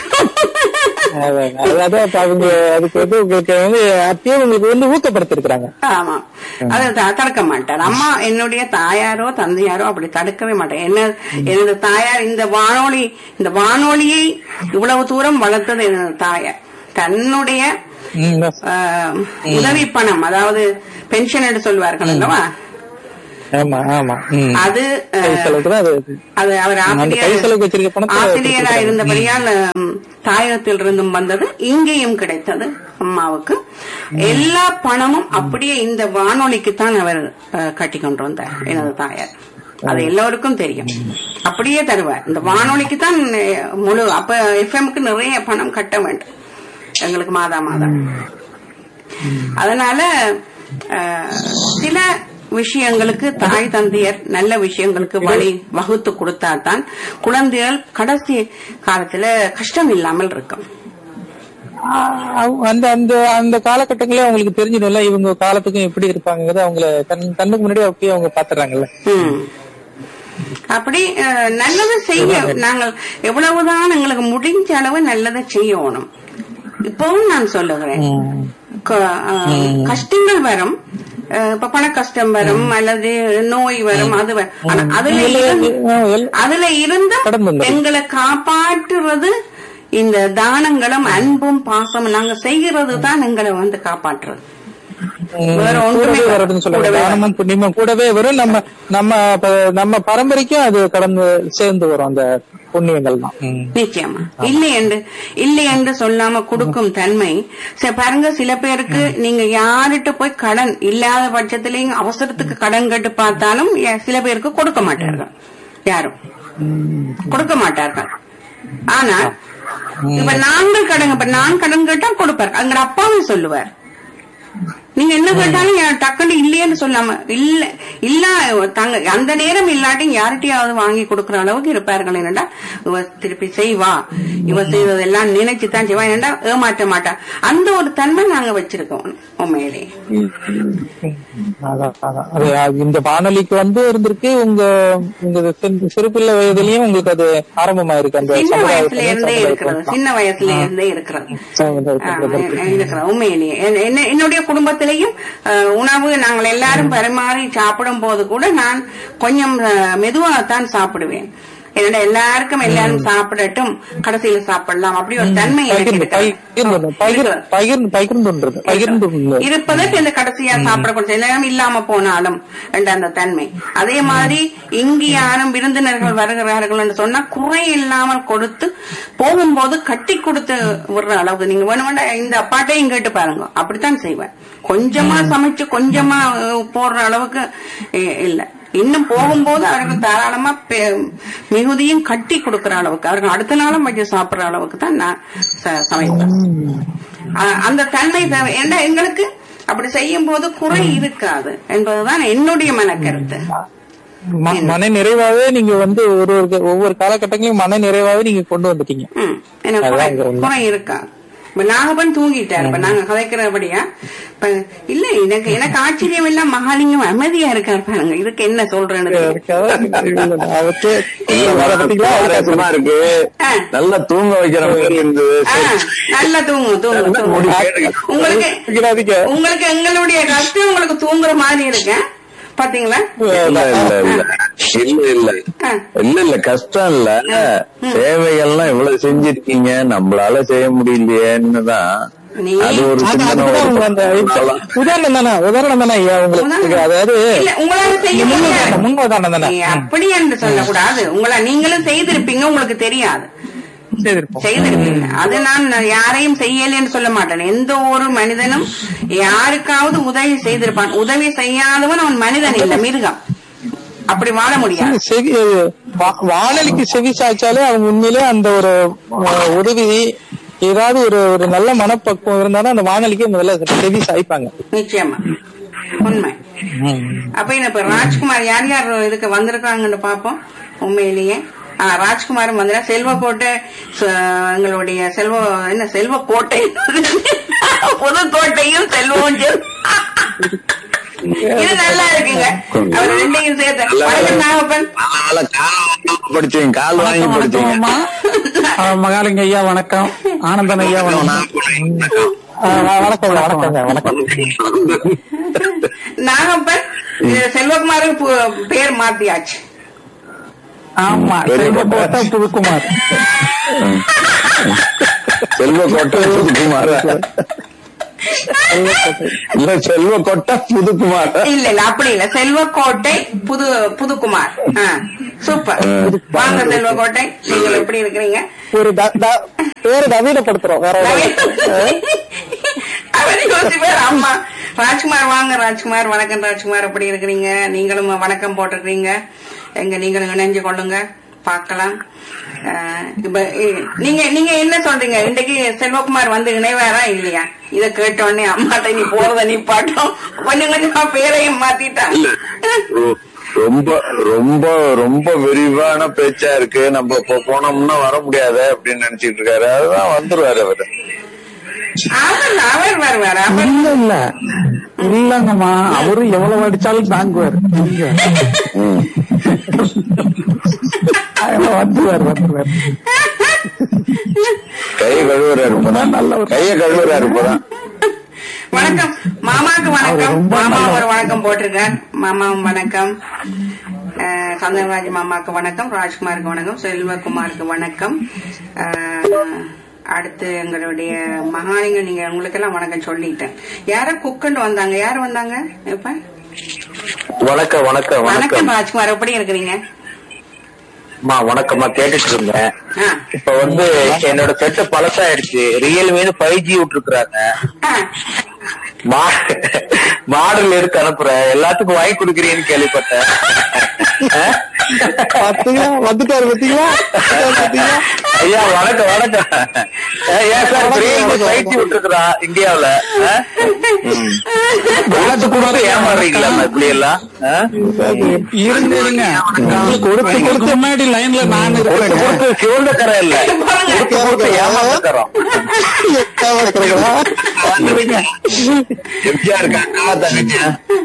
அதான், அதான் இப்ப அவங்க அதுக்கு வந்து உங்களுக்கு வந்து அப்பயே உங்களுக்கு வந்து ஊக்கப்படுத்திருக்கிறாங்க ஆமா அதை த- தடுக்க மாட்டார் அம்மா என்னுடைய தாயாரோ தந்தையாரோ அப்படி தடுக்கவே மாட்டார் என்ன எனது தாயார் இந்த வானொலி இந்த வானொலியை இவ்வளவு தூரம் வளர்த்தது எனது தாயார் தன்னுடைய ம், ஆஹ், உதவி பணம் அதாவது பென்ஷன் என்று சொல்வார்கள் அல்லவா ஆமா ஆமா ம். அது கை ஆஹ், செலவுக்கு தான் அது அது அவர் அந்த கை ஆசிரியர் செலவுக்கு வச்சிருக்க பணத்தை ஆசிரியரா கொடுத்துருக்காங்க. இருந்தபடியால் ம், தாயகத்தில் இருந்தும் வந்தது இங்கேயும் கிடைத்தது அம்மாவுக்கு எல்லா பணமும் அப்படியே இந்த வானொலிக்கு தான் அவர் அஹ், கட்டி கொண்டு வந்தார் எனது தாயார் அது எல்லோருக்கும் தெரியும் அப்படியே தருவார் இந்த வானொலிக்கு தான் அஹ், முழு அப்ப எஃப்எம்க்கு நிறைய பணம் கட்ட வேண்டும் எங்களுக்கு மாதா மாதம் அதனால அஹ், சில விஷயங்களுக்கு தாய் தந்தையர் நல்ல விஷயங்களுக்கு வழி வகுத்து கொடுத்தாதான் குழந்தைகள் கடைசி காலத்துல கஷ்டம் இல்லாமல் இருக்கும் அவங்க- அந்த அந்த அந்த காலகட்டங்களே அவங்களுக்கு தெரிஞ்சிடும்ல இவங்க காலத்துக்கும் எப்படி இருப்பாங்கிறது அவங்கள கண் கண்ணுக்கு முன்னாடி அப்படியே அவங்க பாத்துறாங்கல்ல ம். அப்படி அஹ், நல்லதை செய்ய நாங்கள் எவ்வளவுதான் எங்களுக்கு முடிஞ்ச அளவு நல்லதை செய்யணும் இப்பவும் நான் சொல்லுகிறேன் க- அஹ், கஷ்டங்கள் வரும் அஹ், இப்ப பண கஷ்டம் வரும் அல்லது நோய் வரும் அது வரும். ஆனா அதுல இருந்து அதுல இருந்து கடந்து வந்துடும். எங்களை காப்பாற்றுறது இந்த தானங்களும் அன்பும் பாசமும் நாங்க செய்கிறது தான் எங்களை வந்து காப்பாற்றுறது வேற ஒன்றுமே கூடவே வராது. வரதுன்னு சொல்லுவாங்க கூடவே வராது. தானமும் புண்ணியமும் கூடவே வரும் நம்ம நம்ம ப- நம்ம பரம்பரைக்கும் அது கடந்து சேர்ந்து வரும் அந்த புண்ணியங்கள் தான் ம். நிச்சயமா இல்லை என்று இல்லை என்று சொல்லாம கொடுக்கும் தன்மை சரி, பாருங்க சில பேருக்கு நீங்க யார்கிட்ட போய் கடன் இல்லாத பட்சத்திலையும் அவசரத்துக்கு கடன் கேட்டு பார்த்தாலும் ய- சில பேருக்கு கொடுக்க மாட்டார்கள் யாரும் கொடுக்க மாட்டார்கள் ஆனா இப்ப நாங்கள் கடன் இப்ப நான் கடன் கேட்டா கொடுப்பார் எங்க அப்பாவே சொல்லுவார் நீங்க என்ன கேட்டாலும் என் டக்குன்னு இல்லையேன்னு சொல்லாம இல்ல இல்ல தங்க அந்த நேரம் இல்லாட்டி யார்கிட்டயாவது வாங்கி கொடுக்கற அளவுக்கு இருப்பார்கள் என்னடா இவ திருப்பி செய்வா இவ செய்வதெல்லாம் நினைச்சுதான் செய்வா என்னடா ஏமாற்ற மாட்டா அந்த ஒரு தன்மை நாங்க வச்சிருக்கோம் உண்மையிலே அதான், அதான். அது அது இந்த வானொலிக்கு வந்து இருந்திருக்கு உங்க உங்க சிறு- சிறுபிள்ளை வயதுலயும் உங்களுக்கு அது ஆரம்பமாயிருக்கு அந்த சின்ன வயசுல சமுதாயத்துல, இருந்தே இருக்கிறது சமுதாயத்துல. சின்ன வயசுல இருந்தே இருக்கிறது ஆ, சமுதாயத்துல. இருக்கிற உண்மையிலேயே என்ன- என்ன- என்னுடைய குடும்பத்திலையும் அஹ், உணவு நாங்கள் எல்லாரும் பரிமாறி சாப்பிடும் போது கூட நான் கொஞ்சம் அஹ், மெதுவாகத்தான் சாப்பிடுவேன் என்னடா எல்லாருக்கும் எல்லாரும் சாப்பிடட்டும் கடைசியில சாப்பிடலாம் அப்படி ஒரு தன்மை எனக்கு பகிர்ந்து இருக்கிறது. பகிர்ந்து பகிர்ந்து பகிர்ந்து பகிர்ந்துன்றது பகிர்ந்து இருப்பதற்கு இந்த கடைசியா சாப்பிடக்கூடாது எல்லாம் இல்லாம போனாலும் என்ற அந்த தன்மை அதே மாதிரி இங்கு யாரும் விருந்தினர்கள் வருகிறார்கள் என்று சொன்னா குறை இல்லாமல் கொடுத்து போகும்போது கட்டி கொடுத்து விடுற அளவுக்கு நீங்க வேணுமெண்டா இந்த அப்பாட்டையும் கேட்டு பாருங்க அப்படித்தான் செய்வேன் கொஞ்சமா சமைச்சு கொஞ்சமா அஹ், போடுற அளவுக்கு இ- இல்ல இன்னும் போகும்போது அவர்கள் தாராளமா பெ- மிகுதியும் கட்டி கொடுக்கிற அளவுக்கு அவர்கள் அடுத்த நாளும் வச்சு சாப்பிடுற அளவுக்கு தான் நான் ச- சமைப்பேன் அ- அந்த தன்மை தேவை ஏன்னா எங்களுக்கு அப்படி செய்யும் போது குறை இருக்காது என்பதுதான் என்னுடைய மனக்கருத்து ம- மன நிறைவாவே நீங்க வந்து ஒரு ஒரு ஒவ்வொரு காலகட்டங்களையும் மன நிறைவாவே நீங்க கொண்டு வந்துட்டீங்க ம், எனக்கு அதான் குறை- இங்க உண்மை. குறை இருக்கா இப்ப நாகப்பன் தூங்கிட்டாரு இப்ப நாங்க கதைக்கிறபடியா இப்ப இல்ல எனக்கு எனக்கு ஆச்சரியம் இல்ல மகாலிங்கம் அமைதியா இருக்காரு பாருங்க இதுக்கு என்ன சொல்றேன்னு தெரியல. அவருக்கு இல்ல, வர பார்த்தீங்களா? சுவாரஸ்யமா இருக்கு ஆ. நல்லா தூங்க வைக்கிற மாதிரி இருந்தது ஆ, நல்லா தூங்கு தூங்கு தூங்கு உங்களுக்கு இருக்கிறாதீங்க. உங்களுக்கு எங்களுடைய கஷ்டம் உங்களுக்கு தூங்குற மாதிரி இருக்கு பாத்தீங்களா இல்ல இல்ல இல்ல இல்ல இல்ல ஆ. இல்ல இல்ல கஷ்டம் இல்ல சேவைகள்லாம் இவ்வளவு செஞ்சிருக்கீங்க நம்மளால செய்ய முடியலையேன்னு தான் நீ அது ஒரு அது- சிந்தனை அதுதான் ஒரு உங்க அந்த சொல்லலாம். உதாரணம் தானே உதாரணம் தானே ஐயா உங்களுக்கு அதாவது இல்ல உங்களால செய்ய முடியாது முன் உதாரணம் தானே நீ அப்படி என்று சொல்லக்கூடாது உங்களை நீங்களும் செய்திருப்பீங்க உங்களுக்கு தெரியாது செய்திருப்போம் செய்திருப்பீங்க அது நான் யாரையும் செய்யலைன்னு சொல்ல மாட்டேன் எந்த ஒரு மனிதனும் யாருக்காவது உதவி செய்திருப்பான் உதவி செய்யாதவன் அவன் மனிதன் இல்ல மிருகம் அப்படி வாழ முடியாது செவி வா- வானொலிக்கு செவி சாய்ச்சாலே அவங்க உண்மையிலே அந்த ஒரு அஹ், உதவி ஏதாவது ஒரு ஒரு நல்ல மனப்பக்குவம் இருந்தாலும் அந்த வானொலிக்கு முதல்ல செவி சாய்ப்பாங்க நிச்சயமா உண்மை அப்ப இப்ப ராஜ்குமார் யார் யார் இதுக்கு வந்திருக்காங்கன்னு பாப்போம் உண்மையிலேயே ஆ, ராஜ்குமாரும் வந்துடா செல்வக்கோட்டை ச- எங்களுடைய செல்வ என்ன செல்வக்கோட்டை புதுக்கோட்டையும் செல்வம் இது நல்லா இருக்குங்க அவர் ரெண்டையும் சேர்த்து வணக்கம் நாகப்பன் அதனால கால் வாங்கி படிச்சீங்க கால் வாங்கி படிச்சீங்க மகாலிங்க ஐயா வணக்கம் ஆனந்தன் ஐயா வணக்கம் வணக்கம் வணக்கம் வணக்கம் நாகப்பன் இது செல்வகுமாருக்கு பு- பேர் மாத்தியாச்சு ஆமா செல்வக்கோட்டை புதுக்குமார் செல்வ கோட்டை புதுக்குமார் இல்ல செல்வ கோட்டை புதுக்குமார் இல்ல இல்ல அப்படி இல்ல செல்வக்கோட்டை புது புதுக்குமார் ஆ, சூப்பர் வாங்க செல்வக்கோட்டை நீங்கள் எப்படி இருக்கிறீங்க ஒரு த- த- பேரு நவீனப்படுத்துறோம் வேற ஒண்ணும் அவர் யோசிப்பார் அம்மா ராஜ்குமார் வாங்க ராஜ்குமார் வணக்கம் ராஜ்குமார் எப்படி இருக்கிறீங்க நீங்களும் வணக்கம் போட்டிருக்கீங்க எங்க நீங்களும் இணைஞ்சு கொள்ளுங்க பார்க்கலாம் அஹ், இப்ப இ- நீங்க நீங்க என்ன சொல்றீங்க இன்றைக்கு செல்வகுமார் வந்து இணைவாரா இல்லையா இத கேட்ட உடனே அம்மாட்ட நீ போறத நீ பாட்டோம் கொஞ்சம் கொஞ்சமா பேரையும் மாத்திட்டான் ரொ- ரொம்ப ரொம்ப ரொம்ப விரிவான பேச்சா இருக்கு நம்ம இப்ப போனோம்னா வர முடியாது அப்படின்னு நினைச்சிட்டு இருக்காரு அதுதான் வந்துருவாரு அவரு அவர் அவர் வருவார் அவர் இல்ல இல்ல இல்லங்கம்மா அவரு எவ்வளவு அடிச்சாலும் தாங்குவார் ம். வந்துருவார் வந்துருவார் கையை கழுவுறாரு இப்பதான் கையை கழுவுறாரு இப்பதான் வணக்கம் மாமாக்கு வணக்கம் ரொம்ப மாமா நல்லவர். ஒரு வணக்கம் போட்டிருக்கார் மாமாவும் வணக்கம் அஹ், சந்திரராஜ் மாமாக்கு வணக்கம் ராஜ்குமாருக்கு வணக்கம் செல்வகுமாருக்கு வணக்கம் அஹ், அடுத்து எங்களுடைய மகாலிங்க நீங்க உங்களுக்கு எல்லாம் வணக்கம் சொல்லிட்டேன் யாரோ குக்கண்டு வந்தாங்க யார் வந்தாங்க இப்ப வணக்கம் வணக்கம் வணக்கம் வணக்கம் ராஜ்குமார் எப்படி இருக்கிறீங்க அம்மா வணக்கம்மா கேட்டுட்டு இருந்தேன் ஆ. இப்ப வந்து என்னோட செட்டு பழசாயிடுச்சு ரியல்மி ஃபைவ் ஜி விட்டுருக்காங்க ஆ. மாடல் எடுத்து அனுப்புறேன் எல்லாத்துக்கும் வாங்கி கொடுக்குறீங்கன்னு கேள்விப்பட்டேன் ஆ? பாத்தீங்களா வந்துட்டாரு பாத்தீங்களா பாத்தீங்களா ஐயா வணக்கம் வணக்கம் அஹ், ஏன் சார் பிரியங்க பயிற்சி விட்டுருக்குறான் இந்தியாவுல அஹ்? ம். காசு கொடுத்து ஏமாறுறீங்களா இப்படி எல்லாம் அஹ்? இருங்க இருங்க கொடுத்து கொடுத்து முன்னாடி லைன்ல நான் கொடுத்து இருக்கிறேன் கொடுத்து சிவந்த கரை இல்ல கொடுத்து கொடுத்து ஏமாத்த தரோம் எம்ஜிஆர் அக்கா தங்கச்சி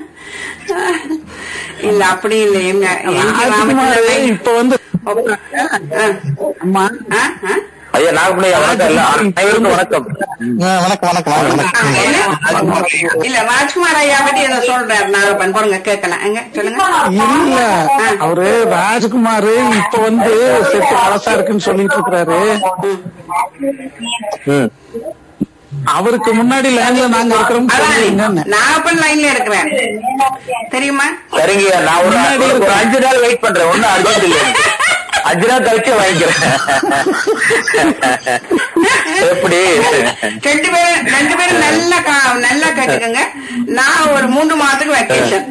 இல்ல அப்படி இல்ல எங்க எங்க ராமச்சந்திரன் இப்ப வந்து அம்மா ஆ, ஆ? ஐயா நாகப்பள்ளியா வணக்கம் இல்ல அனைவருக்கும் வணக்கம் வணக்கம் வணக்கம் ஆ, என்ன? இல்ல ராஜ்குமார் ஐயா பத்தி என்ன சொல்றாரு நாகப்பன் பாருங்க கேட்கலாம் எங்க சொல்லுங்க இல்ல அவரு ராஜ்குமார் இப்ப வந்து செட்டு பழசா இருக்குன்னு சொல்லிட்டு இருக்கிறாரு ம். அவருக்கு முன்னாடி லைன்ல நாங்க இருக்கிறோம் அதான் நாகப்பன் லைன்ல இருக்கிறேன் தெரியுமா சரிங்கய்யா நான் ஒரு முன்னாடி ஒரு இருக்கு. அஞ்சு நாள் வெயிட் பண்றேன் ஒன்னும் அர்ஜென்ட் இல்லை எனக்கு. அஞ்சு நாள் கழிச்சு வாங்கிக்கிறேன் எப்படி ரெண்டு பேரும் ரெண்டு பேரும் நல்லா கா- நல்லா கேட்டுக்கோங்க நான் ஒரு மூன்று மாசத்துக்கு வெக்கேஷன்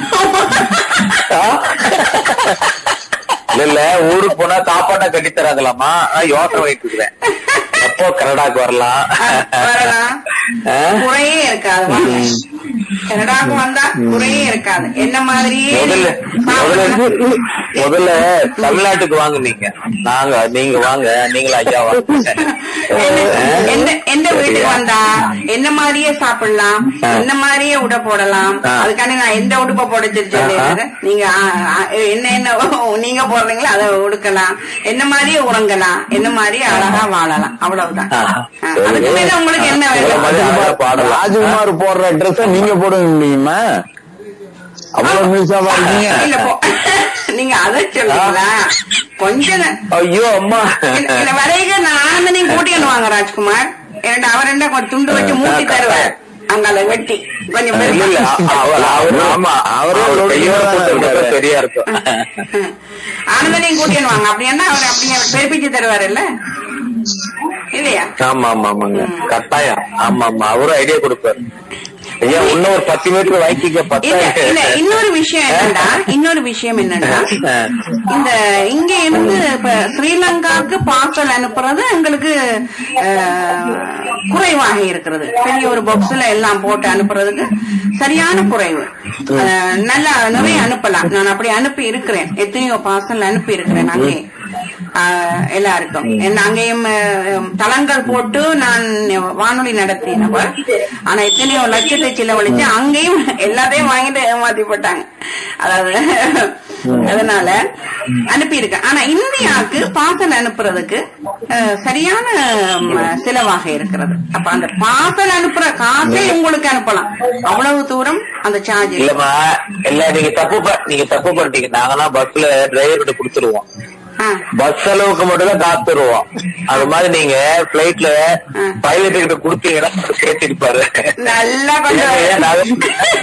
இல்ல இல்ல ஊருக்கு போனா சாப்பாட்டா கட்டி தராங்களாமா நான் யோசனை பண்ணிட்டு இருக்கிறேன் எப்போ கனடாக்கு வரலாம் வரலாம் ஆ? குறையே இருக்காது வாங்க. கனடாக்கு வந்தா குறையே இருக்காது என்ன மாதிரியே முதல்ல முதல்ல சாப்பிடலாம். முதல்ல தமிழ்நாட்டுக்கு வாங்க நீங்க நாங்க நீங்க வாங்க நீங்களும் ஐயா வாங்க என்ன- எந்த எந்த வீட்டுக்கு வந்தா என்ன மாதிரியே சாப்பிடலாம் ஆ. என்ன மாதிரியே உடை போடலாம் ஆ. அதுக்காண்டி நான் எந்த உடுப்பை போட சொல்லிடுறேன் நீங்க ஆ, ஆ, என்ன என்ன நீங்க போடுறீங்களோ அதை உடுக்கலாம் என்ன மாதிரியே உறங்கலாம் என்ன மாதிரியே அழகா வாழலாம் அவ்வளவுதான் ஆ. ஆ, அதுக்கு மேல உங்களுக்கு என்ன இவ்வளவு வேணும் மதிப்பா பாடலாம் ராஜ்குமார் போடுற ட்ரெஸ் நீங்க போட முடியுமா அவ்வளவு மியூசாவா இருக்கீங்க இல்ல போ- நீங்க அதை சொல்றீங்களா கொஞ்சம் நே- ஐயோ அம்மா இல்ல- இல்ல வரைக நான் நீங்க கூட்டிட்டு வாங்க ராஜ்குமார் ஏன்டா அவர் என்ன கொஞ்சம் துண்டு வச்சு மூட்டி தருவார் அங்கால வெட்டி கொஞ்சம் இல்ல இல்ல பெருசா அவர் அவர் ஆமா அவரு அவரோட கையோட கையோட போட்டு இருக்காரு. விட்டா சரியா இருக்கும் ஆனந்தனையும் கூட்டிட்டு வாங்க அப்படி என்ன அவர் அப்படியே பெருப்பிச்சு தருவாரு இல்ல இல்லையா ஆமா ஆமா ஆமாங்க கட்டாயம் ஆமா ஆமா அவரும் ஐடியா கொடுப்பாரு ஐயா இன்னும் ஒரு பத்து மீட்டர் வாங்கிக்க இல்ல பத்தாயிரம் இல்ல இன்னொரு விஷயம் என்னன்னா இன்னொரு விஷயம் என்னன்னா இந்த இங்க இருந்து இப்ப ஸ்ரீலங்காவுக்கு பார்சல் அனுப்புறது எங்களுக்கு அஹ், குறைவாக இருக்கிறது பெரிய ஒரு பாக்ஸ்ல எல்லாம் போட்டு அனுப்புறதுக்கு சரியான குறைவு அஹ், நல்லா நிறைய அனுப்பலாம் நான் அப்படி அனுப்பி இருக்கிறேன் எத்தனையோ பார்சல் அனுப்பி இருக்கிறேன் அங்கே ஆஹ், எல்லாருக்கும் என்ன அங்கேயும் அஹ், தளங்கள் போட்டு நான் வானொலி நடத்தினவர் ஆனா எத்தனையோ லட்சத்தை செலவழிச்சு அங்கேயும் எல்லாத்தையும் வாங்கிட்டு ஏமாத்தி போட்டாங்க அதாவது அதனால அனுப்பி இருக்கேன் ஆனா இந்தியாவுக்கு பார்சல் அனுப்புறதுக்கு அஹ், சரியான ம், செலவாக இருக்கிறது அப்ப அந்த பார்சல் அனுப்புற காசை உங்களுக்கு அனுப்பலாம் அவ்வளவு தூரம் அந்த சார்ஜ் இல்லம்மா இல்ல நீங்க தப்பு ப- நீங்க தப்பு பண்ணிட்டீங்க நாங்கெல்லாம் பஸ்ல டிரைவர் கிட்ட கொடுத்துருவோம் பஸ் செலவுக்கு மட்டும் தான் காசு தருவோம் அது மாதிரி நீங்க பிளைட்ல ஆ. பைலட் கிட்ட கொடுத்தீங்கன்னா அவர் சேர்த்திருப்பாரு நல்லா கொஞ்சம் ஏங்க, நாங்க-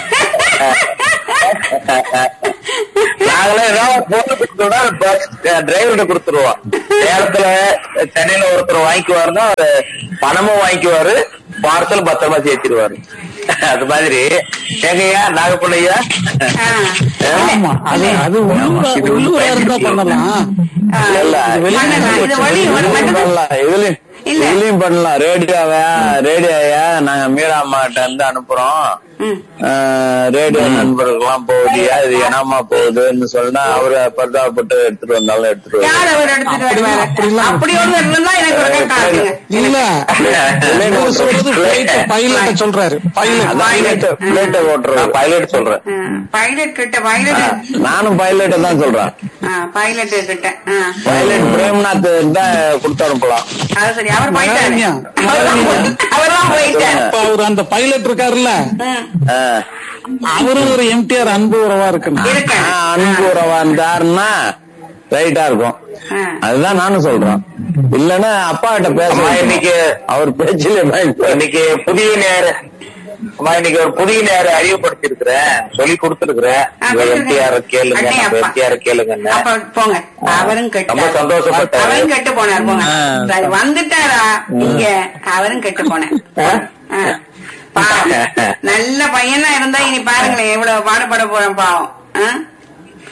நாங்களாம் ஏதாவது பொருள் கொடுத்தோம்னா பஸ் டிரைவர்கிட்ட கொடுத்துருவோம் நேரத்துல சென்னையில ஒருத்தர் வாங்கிக்குவாருன்னா அவரு பணமும் வாங்கிக்குவாரு பார்சல் பத்திரமா சேர்த்திருவாரு அது மாதிரி ஏங்கய்யா நாகப்பண்ணையா ஆ. ஆமா அது அது உள்ளூர் உள்ளூரா இருந்தா பண்ணலாம் ஆ, இல்ல, இல்ல. பண்ணலாம். இது வழி ஒரு மட்டும் பண்ணலாம் இதுலயும் இல்ல. இதுலயும் பண்ணலாம் ரேடியோவா ரேடியோயா நாங்க மீராமாட்ட இருந்து அனுப்புறோம் ம். ஆஹ் ரேடியோ நண்பர்கள்லாம் போகுதியா இது என்னமா போகுதுன்னு சொன்னா அவரு பரிதாபப்பட்டு எடுத்துட்டு வந்தாலும் எடுத்துட்டு வருவாரு. யார் அவர் எடுத்துட்டு அப்படிலாம், வருவாரு அப்படிலாம். அப்படி ஒரு இருந்தா எனக்கு ஒரு காட்டுங்க இல்ல இவர் சொல்றது பைலட்ட சொல்றாரு பைலட் அதான் plate- plate அ ஓட்டுறது. நான் பைலட் சொல்றேன் பைலட் கிட்ட பைலட் நானும் பைலட் தான் சொல்றேன் பைலட் கிட்ட ஆ. பைலட் பிரேம்நாத் தான் கொடுத்து அனுப்பலாம் அது சரி அவர் போயிட்டாரு மகாராணியா, மகாராணியா. அவர்தான் போயிட்டாரு இப்ப அவர் அந்த பைலட் இருக்காருல்ல ம். ஆஹ் அவரும் ஒரு எம்டிஆர் அன்பு உறவா இருக்குண்ணா இருக்கேன் ஆஹ் அன்பு உறவா இருந்தாருன்னா ரைட்டா இருக்கும் ஆ. அதுதான் நானும் சொல்றேன் இல்லன்னா அப்பா கிட்ட பேச அம்மா, இன்னைக்கு அவர் பேச்சிலே பயன்பட இன்னைக்கு புதிய நேர அம்மா இன்னைக்கு ஒரு புதிய நேர அறிவுப்படுத்திருக்கிறேன் சொல்லி கொடுத்திருக்கிறேன் ஆ, இவங்க கொடுத்துருங்க. எம்டிஆர் கேளுங்க அடே நம்ம அப்பா. எம்டிஆர் கேளுங்கன்னு அப்ப போங்க அவரும் கெட்டு ரொம்ப சந்தோஷப்பட்டாரு. அவரும் கெட்டு போனார் போங்க ஆ. சரி, வந்துட்டாரா இங்க அவரும் கெட்டு போனேன் ஆ. பாவம் நல்ல பையனா இருந்தா இனி பாருங்களேன் எவ்வளவு பாடுபட போறேன் பாவம் ஆ?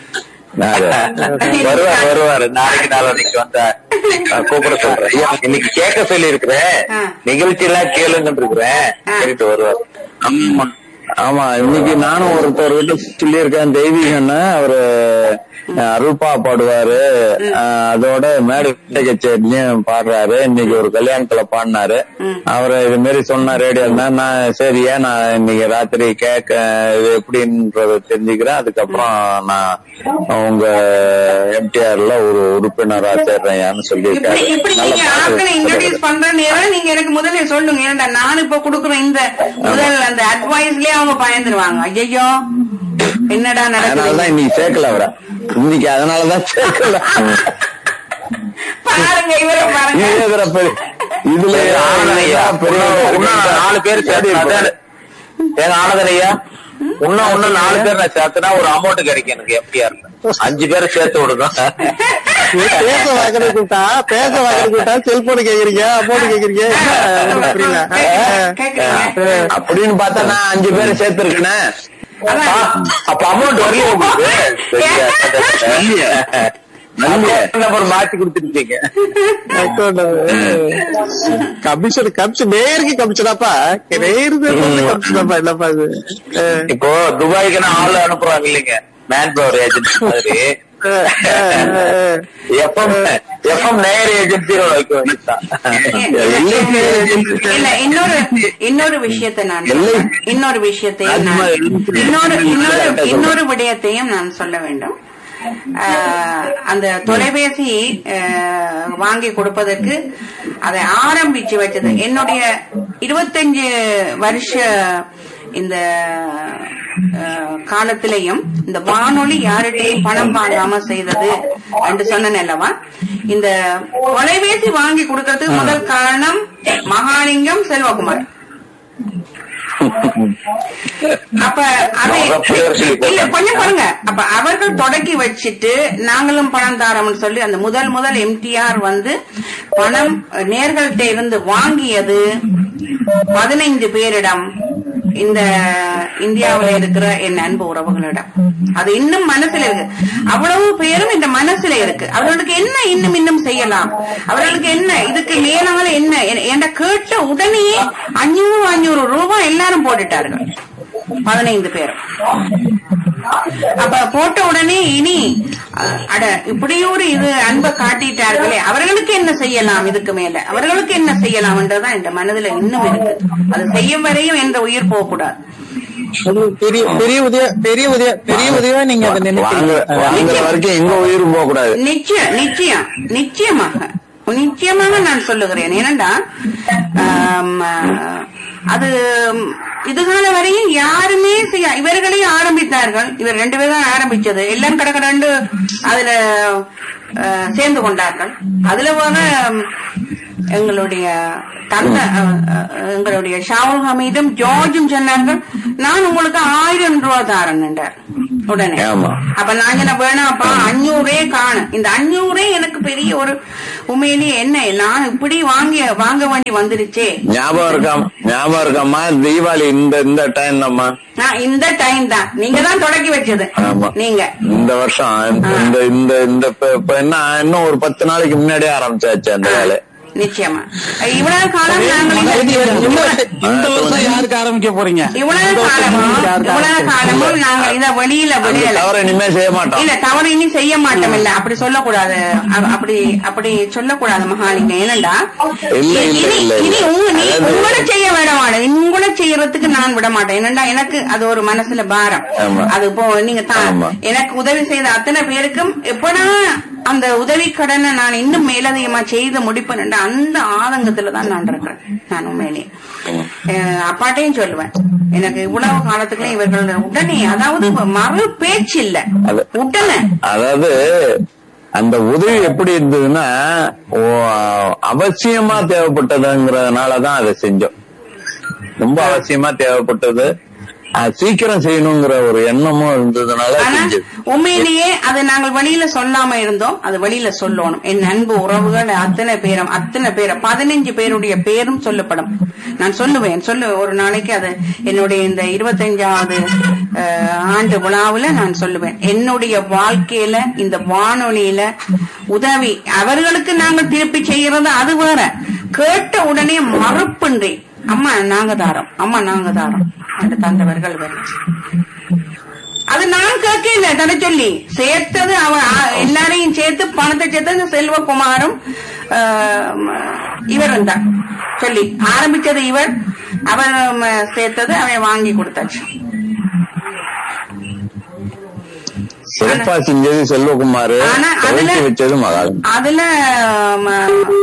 யாரு? வருவார் வருவாரு நாளைக்கு நாளைக்கு வந்தா நான் கூப்பிட சொல்றேன் ஐயா, இன்னைக்கு கேட்க சொல்லி இருக்கிறேன் ஆ. நிகழ்ச்சி எல்லாம் கேளுங்கன்னு இருக்கிறேன் ஆ. கேட்டு வருவார் ஆமா ஆமா இன்னைக்கு நானும் ஒருத்தர் கிட்ட சொல்லியிருக்கேன் தெய்வீகன்னு அவரு அஹ், அருள்பா பாடுவாரு அஹ், அதோட மேடை கச்சேரிலையும் பாடுறாரு இன்னைக்கு ஒரு கல்யாணத்துல பாடினாரு அவரு இது மாதிரி சொன்ன ரேடியோல நான் சரி ஏன் நான் இன்னைக்கு ராத்திரி கேட்க இது எப்படின்றத தெரிஞ்சுக்கிறேன் அதுக்கப்புறம் நான் உங்க எம்டிஆர்ல ஒரு உறுப்பினரா சேர்றேன்னு இப்படி சொல்லியிருக்காரு இப்படி நல்ல நீங்க பாட்டு ஆட்களை இன்ட்ரோடியூஸ் பண்ற நேரம் நீங்க எனக்கு முதல்ல சொல்லுங்க ஏன்டா நான் இப்ப குடுக்குற இந்த முதல் அந்த அட்வைஸ்லயே அவங்க பயந்துருவாங்க ஐயோ என்னடா நடக்குது அதனாலதான் இன்னைக்கு சேர்க்கல அவரை இன்னைக்கு அதனாலதான் சேர்க்கல பாருங்க இவரை பாருங்க இதுல பெரிய- இதுல ஆனந்தன் ஐயா பெரிய இன்னும் இன்னும் நாலு பேர் சேர்த்து அதான் ஏங்க ஆனந்தன் ஐயா இன்னும் இன்னும் நாலு பேர் நான் சேர்த்துனா ஒரு அமௌண்ட் கிடைக்கும் எனக்கு எஃப்டிஆர் அஞ்சு பேரை சேர்த்து விடுங்க பேச வாக்குறது கூட்டா பேச வாக்குறது கூட்டா செல்போன் கேக்குறீங்க அமௌண்ட் கேக்குறீங்க என்ன, உங்களுக்கு புரியல கேக்குறீங்க. அப்படின்னு பார்த்தா நான் அஞ்சு பேரை சேர்த்திருக்கேனே அப்ப அமௌண்ட் வரலையே உங்களுக்கு நம்பர் மாத்தி கொடுத்துருக்கீங்க கமிஷன் கமிஷன் நேருக்கு கமிஷனாப்பா நேருக்கு கமிஷனாப்பா என்னப்பா இது அஹ், இப்போ துபாய்க்கு நான் ஆள் அனுப்புறாங்க இல்லைங்க மேன் பவர் ஏஜென்சி மாதிரி அஹ், அஹ், அஹ். எஃப்எம் எஃப்எம் நேர் ஏஜென்சி வைக்க வேண்டியதுதான் இல்ல இன்னொரு இன்னொரு விஷயத்தை நான் சொல்றேன். இன்னொரு விஷயத்தையும் நான் இன்னொரு இன்னொரு இன்னொரு விடயத்தையும் நான் சொல்ல வேண்டும் ஆஹ், அந்த தொலைபேசி ஆஹ், வாங்கி கொடுப்பதற்கு அதை ஆரம்பிச்சு வச்சது என்னுடைய இருபத்தஞ்சு வருஷ இந்த ஆஹ், காலத்திலையும் இந்த வானொலி யார்கிட்டையும் பணம் வாங்காம செய்தது என்று சொன்னேன் அல்லவா இந்த தொலைபேசி வாங்கி கொடுக்கறதுக்கு முதல் காரணம் மகாலிங்கம் செல்வகுமார் அப்ப அதை இல்ல கொஞ்சம் பாருங்க அப்ப அவர்கள் தொடக்கி வச்சுட்டு நாங்களும் பணம் தாரோம்னு சொல்லி அந்த முதல் முதல் எம்டிஆர் வந்து பணம் நேர்கள்ட்ட இருந்து வாங்கியது பதினைந்து பேரிடம் இந்த இந்தியாவுல இருக்கிற என் அன்பு உறவுகளிடம் அது இன்னும் மனசுல இருக்கு அவ்வளவு பேரும் இந்த மனசுல இருக்கு அவர்களுக்கு என்ன இன்னும் இன்னும் செய்யலாம் அவர்களுக்கு என்ன இதுக்கு மேலால என்ன என்ற கேட்ட உடனே அஞ்சூறு அஞ்சூறு ரூபாய் எல்லாரும் போட்டுட்டார்கள் பதினைந்து பேர் அப்ப போட்ட உடனே இனி அஹ், அட இப்படி ஒரு இது அன்பை காட்டிட்டார்களே அவர்களுக்கு என்ன செய்யலாம் இதுக்கு மேல அவர்களுக்கு என்ன செய்யலாம் என்றதான் இந்த மனதுல இன்னும் இருக்கு அது செய்யும் வரையும் எந்த உயிர் போக கூடாது அது பெரிய பெரிய உதவி பெரிய உதவி பெரிய உதவியா நீங்க அதை வாங்க நினைக்கிறீங்க வாங்குற வரைக்கும் எங்க உயிரும் போக கூடாது நிச்சயம் நிச்சயம் நிச்சயமாக நிச்சயமாக நான் சொல்லுகிறேன் ஏனண்டா ஆம், அது இதுகால வரையும் யாருமே செய்ய இவர்களே ஆரம்பித்தார்கள் இவர் ரெண்டு பேரும் தான் ஆரம்பிச்சது எல்லாம் கடக்க ரெண்டு அதுல அஹ், சேர்ந்து கொண்டார்கள் அதுல போக ம், எங்களுடைய தந்தை அஹ், அஹ், எங்களுடைய ஷாவுல் ஹமீதும் ஜார்ஜும் சொன்னார்கள் நான் உங்களுக்கு ஆயிரம் ரூபா தாரேன் என்றார் உடனே ஆமா. அப்ப நான் என்ன வேணாப்பா அஞ்சூறே காணும் இந்த அஞ்சூறே எனக்கு பெரிய ஒரு உண்மையிலேயே என்ன நான் இப்படி வாங்கி வாங்க வேண்டி வந்துருச்சே ஞாபகம் இருக்காம ஞாபகம் இருக்காமா தீபாவளி இந்த இந்த டைம் தான்மா நான் இந்த டைம் தான் நீங்க தான் தொடக்கி வச்சது ஆமா நீங்க இந்த வருஷம் இந்த இந்த இந்த இப்ப இப்ப என்ன இன்னும் ஒரு பத்து நாளைக்கு முன்னாடியே ஆரம்பிச்சாச்சு அந்த வேலை நிச்சயமா இவ்வளவு காலம் நாங்கள் இந்த- இந்த வருஷம் யாருக்கு ஆரம்பிக்க போறீங்க இவ்வளவு காலமும் இவ்வளவு காலமும் நாங்கள் இத வெளியில அந்த விடல தவிர இனிமே செய்ய மாட்டோம் இல்ல தவறு இனி செய்ய மாட்டோம் இல்ல அப்படி சொல்லக்கூடாது அ- அப்படி அப்படி சொல்லக்கூடாது மகாலிங்க ஏனண்டா இல்ல, இல்ல, இனி இல்ல, இனி இல்ல. உங்க- நீ அதாவது- உங்களை செய்ய விட மாட்டேன் உங்களை செய்யறதுக்கு நான் விட மாட்டேன் ஏனண்டா எனக்கு அது ஒரு மனசுல பாரம் ஆமா. அது இப்போ நீங்க தான் ஆமா. எனக்கு உதவி செய்த அத்தனை பேருக்கும் எப்படா அந்த உதவி கடனை நான் இன்னும் மேலதிகமா செய்து முடிப்பேன் அந்த ஆதங்கத்துல தான் நான் இருக்கிறேன் நான் உண்மையிலேயே அஹ் அப்பாட்டையும் சொல்லுவேன் எனக்கு இவ்வளவு காலத்துக்குள்ள இவர்கள் உடனே அதாவது மறு பேச்சு இல்ல அது- உடனே அதாவது அந்த உதவி எப்படி இருந்ததுன்னா ஓ, அவசியமா தேவைப்பட்டதுங்கிறதுனாலதான் அதை செஞ்சோம் ரொம்ப அவசியமா தேவைப்பட்டது அஹ், சீக்கிரம் செய்யணுங்கிற ஒரு எண்ணமும் இருந்ததுனால ஆனா செஞ்சது உண்மையிலேயே அது நாங்கள் வெளியில சொல்லாம இருந்தோம் அது வெளியில சொல்லணும் என் அன்பு உறவுகள் அத்தனை பேரும் அத்தனை பேரை பதினஞ்சு பேருடைய பேரும் சொல்லப்படும் நான் சொல்லுவேன் சொல்லு ஒரு நாளைக்கு அது என்னுடைய இந்த இருபத்தஞ்சாவது அஹ், ஆண்டு விழாவுல நான் சொல்லுவேன் என்னுடைய வாழ்க்கையில இந்த வானொலியில உதவி அவர்களுக்கு நாங்கள் திருப்பி செய்யறது அது வேற கேட்ட உடனே மறுப்பின்றி அம்மா நாங்க தாரோம் அம்மா நாங்க தாரோம் அந்த தந்தவர்கள் வேற அது நான் கேட்கல தட சொல்லி சேர்த்தது அவ ஆ- எல்லாரையும் சேர்த்து பணத்தை சேர்த்தது செல்வகுமாரும் இவர் தான் சொல்லி ஆரம்பிச்சது இவர் அவர் ம, சேர்த்தது அவன் வாங்கி கொடுத்தாச்சு சிறப்பா செஞ்சது செல்வகுமார் ஆனா அதுல- துவக்கி வச்சது மகால் அதுல ம,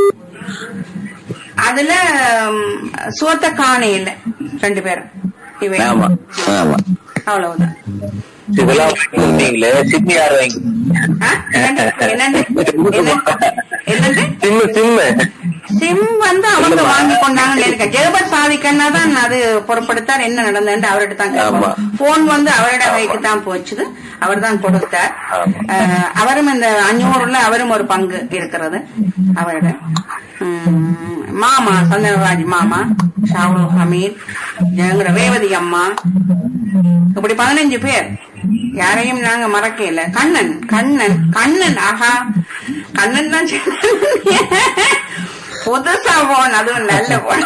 அதுல ம், சோத்த காணே இல்ல ரெண்டு பேரும் இவன் ஆமா ஆமா அவ்வளவுதான் இதெல்லாம் வாங்கி கொடுத்தீங்களே சிட்னி யார் வாங்கி ஆ? என்னண்டு? என்னண்டு? என்ன- என்னண்டு? சிம்மு சிம்மு சிம் வந்து அவங்க வாங்கி கொண்டாங்கன்னு நினைக்கிறேன் ஜெகபத் சாதிக்கன்னா தான் அது பொருட்படுத்தார் என்ன நடந்ததுன்னு அவர்கிட்ட தான் ஆமா. போன் வந்து அவரோட கைக்கு தான் போச்சுது அவர் தான் கொடுத்தார் ஆமா. அஹ், அவரும் இந்த அஞ்சூறுல அவரும் ஒரு பங்கு இருக்கிறது அவரோட உம், மாமா சந்தனராஜ் மாமா ஷாவுல் ஹமீத் எங்களோட ரேவதி அம்மா இப்படி பதினஞ்சு பேர் யாரையும் நாங்க மறக்கல கண்ணன் கண்ணன் கண்ணன் ஆஹா கண்ணன் தான் சொன்னேன். புதுசா போன் அதுவும் நல்ல போன்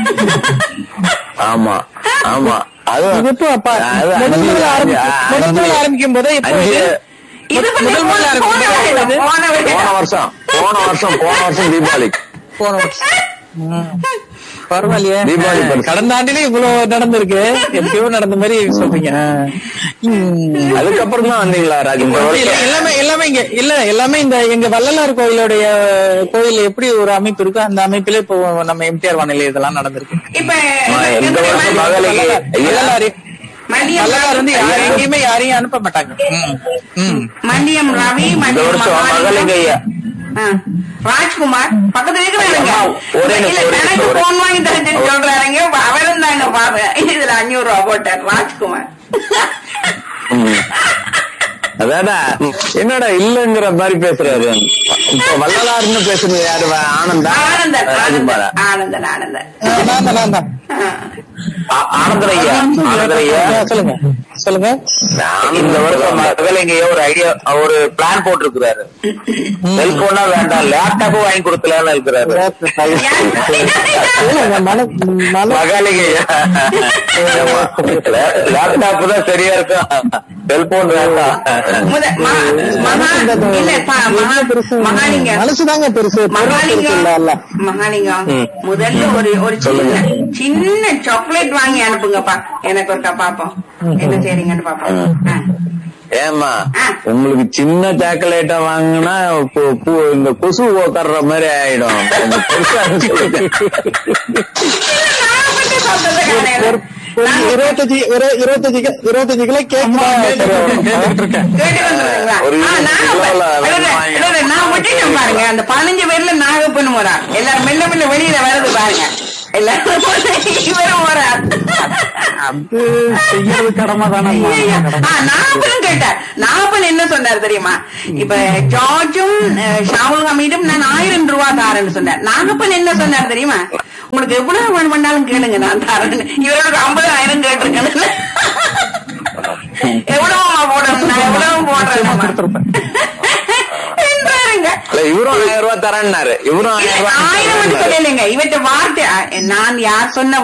ஆமா ஆமா அது இது எப்போ அப்பா அது முதல் அஞ்சு- முதல்ல ஆரம்பி- அஞ்சு- முதல் முதல்ல ஆரம்பிக்கும் போதே இப்போ அஞ்சு இது இது வந்து முதல் முதல்ல போன ஆரம்பிக்கும் போது வருடம், இது போன வருடம். போன வருஷம் போன வருஷம் போன வருஷம் தீபாவளி போன வருஷம். ம். பரவாயில்லையே தீபாவளி பரிசு. கடந்த ஆண்டிலே இவ்வளவு நடந்திருக்கு எப்பயோ நடந்த மாதிரி சொல்றீங்க ம். அதுக்கப்புறம் தான் வந்தீங்களா ராஜ் இந்த இல்ல, வருஷம் எல்லாமே எல்லாமே இங்க இல்ல எல்லாமே இந்த எங்க வள்ளலார் கோயிலுடைய கோயில் எப்படி ஒரு அமைப்பு இருக்கோ அந்த அமைப்பிலே இப்போ நம்ம எம்டிஆர் வானிலை இதெல்லாம் நடந்திருக்கு இப்ப ஆ, இந்த வருஷம் மகளிர் வள்ளலார் மல்லியம் வள்ளலார் வந்து யார் எங்கேயுமே யாரையும் அனுப்ப மாட்டாங்க ம். ம். மல்லியம் ரவி இந்த மல்லியம் வருஷம் மகளிங்க ஐயா ஆ, ராஜ்குமார் பக்கத்துல இருக்கிறாருங்க அம்மா, ஒரே இல்ல நிமிஷம், ஒரே எனக்கு நிமிஷம், ஒரே- போன் வாங்கி தரேன்னு சொல்றாருங்க அவரும் தாங்க பாரு இதுல அஞ்சூறு ரூபா போட்டார் ராஜ்குமார் ம். அதாடா என்னடா இல்லங்கிற மாதிரி பேசுறாரு இப்ப வள்ளலாருன்னு பேசுறது யாரு ஆனந்தா ஆனந்தன் ராஜகுமாரா ஆனந்தன் ஆனந்தன் ஆனந்தன் நான் தான், நான் தான். ஆ. ஆ- ஆனந்தன் ஐயா ஆனந்தன் ஐயா ஆ, சொல்லுங்க சொல்லுங்க இந்த வருஷம் மகளிங்க ஒரு ஐடியா ஒரு பிளான் போட்டிருக்கிறாரு செல்போனா வேண்டாம் லேப்டாப்பும் வாங்கி கொடுக்கலாம்னு இருக்கிறாரு சொல்லுங்க மன மன மகளிங்க லேப்டாப் தான் சரியா இருக்கும் செல்போன் வேண்டாம் முத- ம- மகா- இல்ல, பா- மகா- மகாலிங்க மனசுதாங்க பெருசு பொருள் பெருசு இல்ல அல்ல மகாலிங்கம் முதல்ல ஒரு ஒரு சின்ன சின்ன சாக்லேட் வாங்கி அனுப்புங்கப்பா எனக்கு ஒருக்கா பாப்போம் என்ன செய்றீங்கன்னு பாப்போம் ஆ. ஏமா ஆ. உங்களுக்கு சின்ன சாக்லேட்டா வாங்கினா பு- பு- இந்த கொசு உக்காடுற மாதிரி ஆயிடும் கொஞ்சம் பெருசா சொல்லுங்க. நான் மட்டும் சொல்றது கிடையாது. ஒரு நான் இருபத்தஞ்சு இரு- இருபத்தஞ்சு கிலோ- இருபத்தஞ்சு கிலோ கேக் தான் கேட்டுட்டு இருக்கேன் கேட்டு வந்துடுறீங்களா? ஒரு ஆ, நான் இருபது கிலோல இல்ல, இல்ல, வாங்கி. இல்ல, இல்ல, நான் விட்டுட்டேன் பாருங்க அந்த பதினஞ்சு பேர்ல நாகப்பன் போறா எல்லாரும் மெல்ல மெல்ல வெளியில வருது பாருங்க எல்லாரும் இவரும் போறார் அது செய்யறது கடமை தானே நாகப்பனும் கேட்டார் நாகப்பன் என்ன சொன்னார் தெரியுமா இப்ப ஜார்ஜும் அஹ், ஷாவுல் ஹமீடும் நான் ஆயிரம் ரூபாய் தாரேன்னு சொன்னார் நாகப்பன் என்ன சொன்னார் தெரியுமா உங்களுக்கு எவ்வளவு வேணும் பண்ணாலும் கேளுங்க நான் தாரேன் இவரோட ஐம்பதாயிரம் கேட்டிருக்கேன் எவ்வளவு போடணும் நான் எவ்வளவு போடுறேன் என்றாருங்க இல்ல இவரும் ஆயிரம் ரூபாய் தரேன்னாரு இவரும் ஆயிரம் ரூபாய் ஆயிரம் தரேன்னாரு. சொல்லலைங்க இவற்ற வார்த்தை அஹ், நான் யார் சொன்ன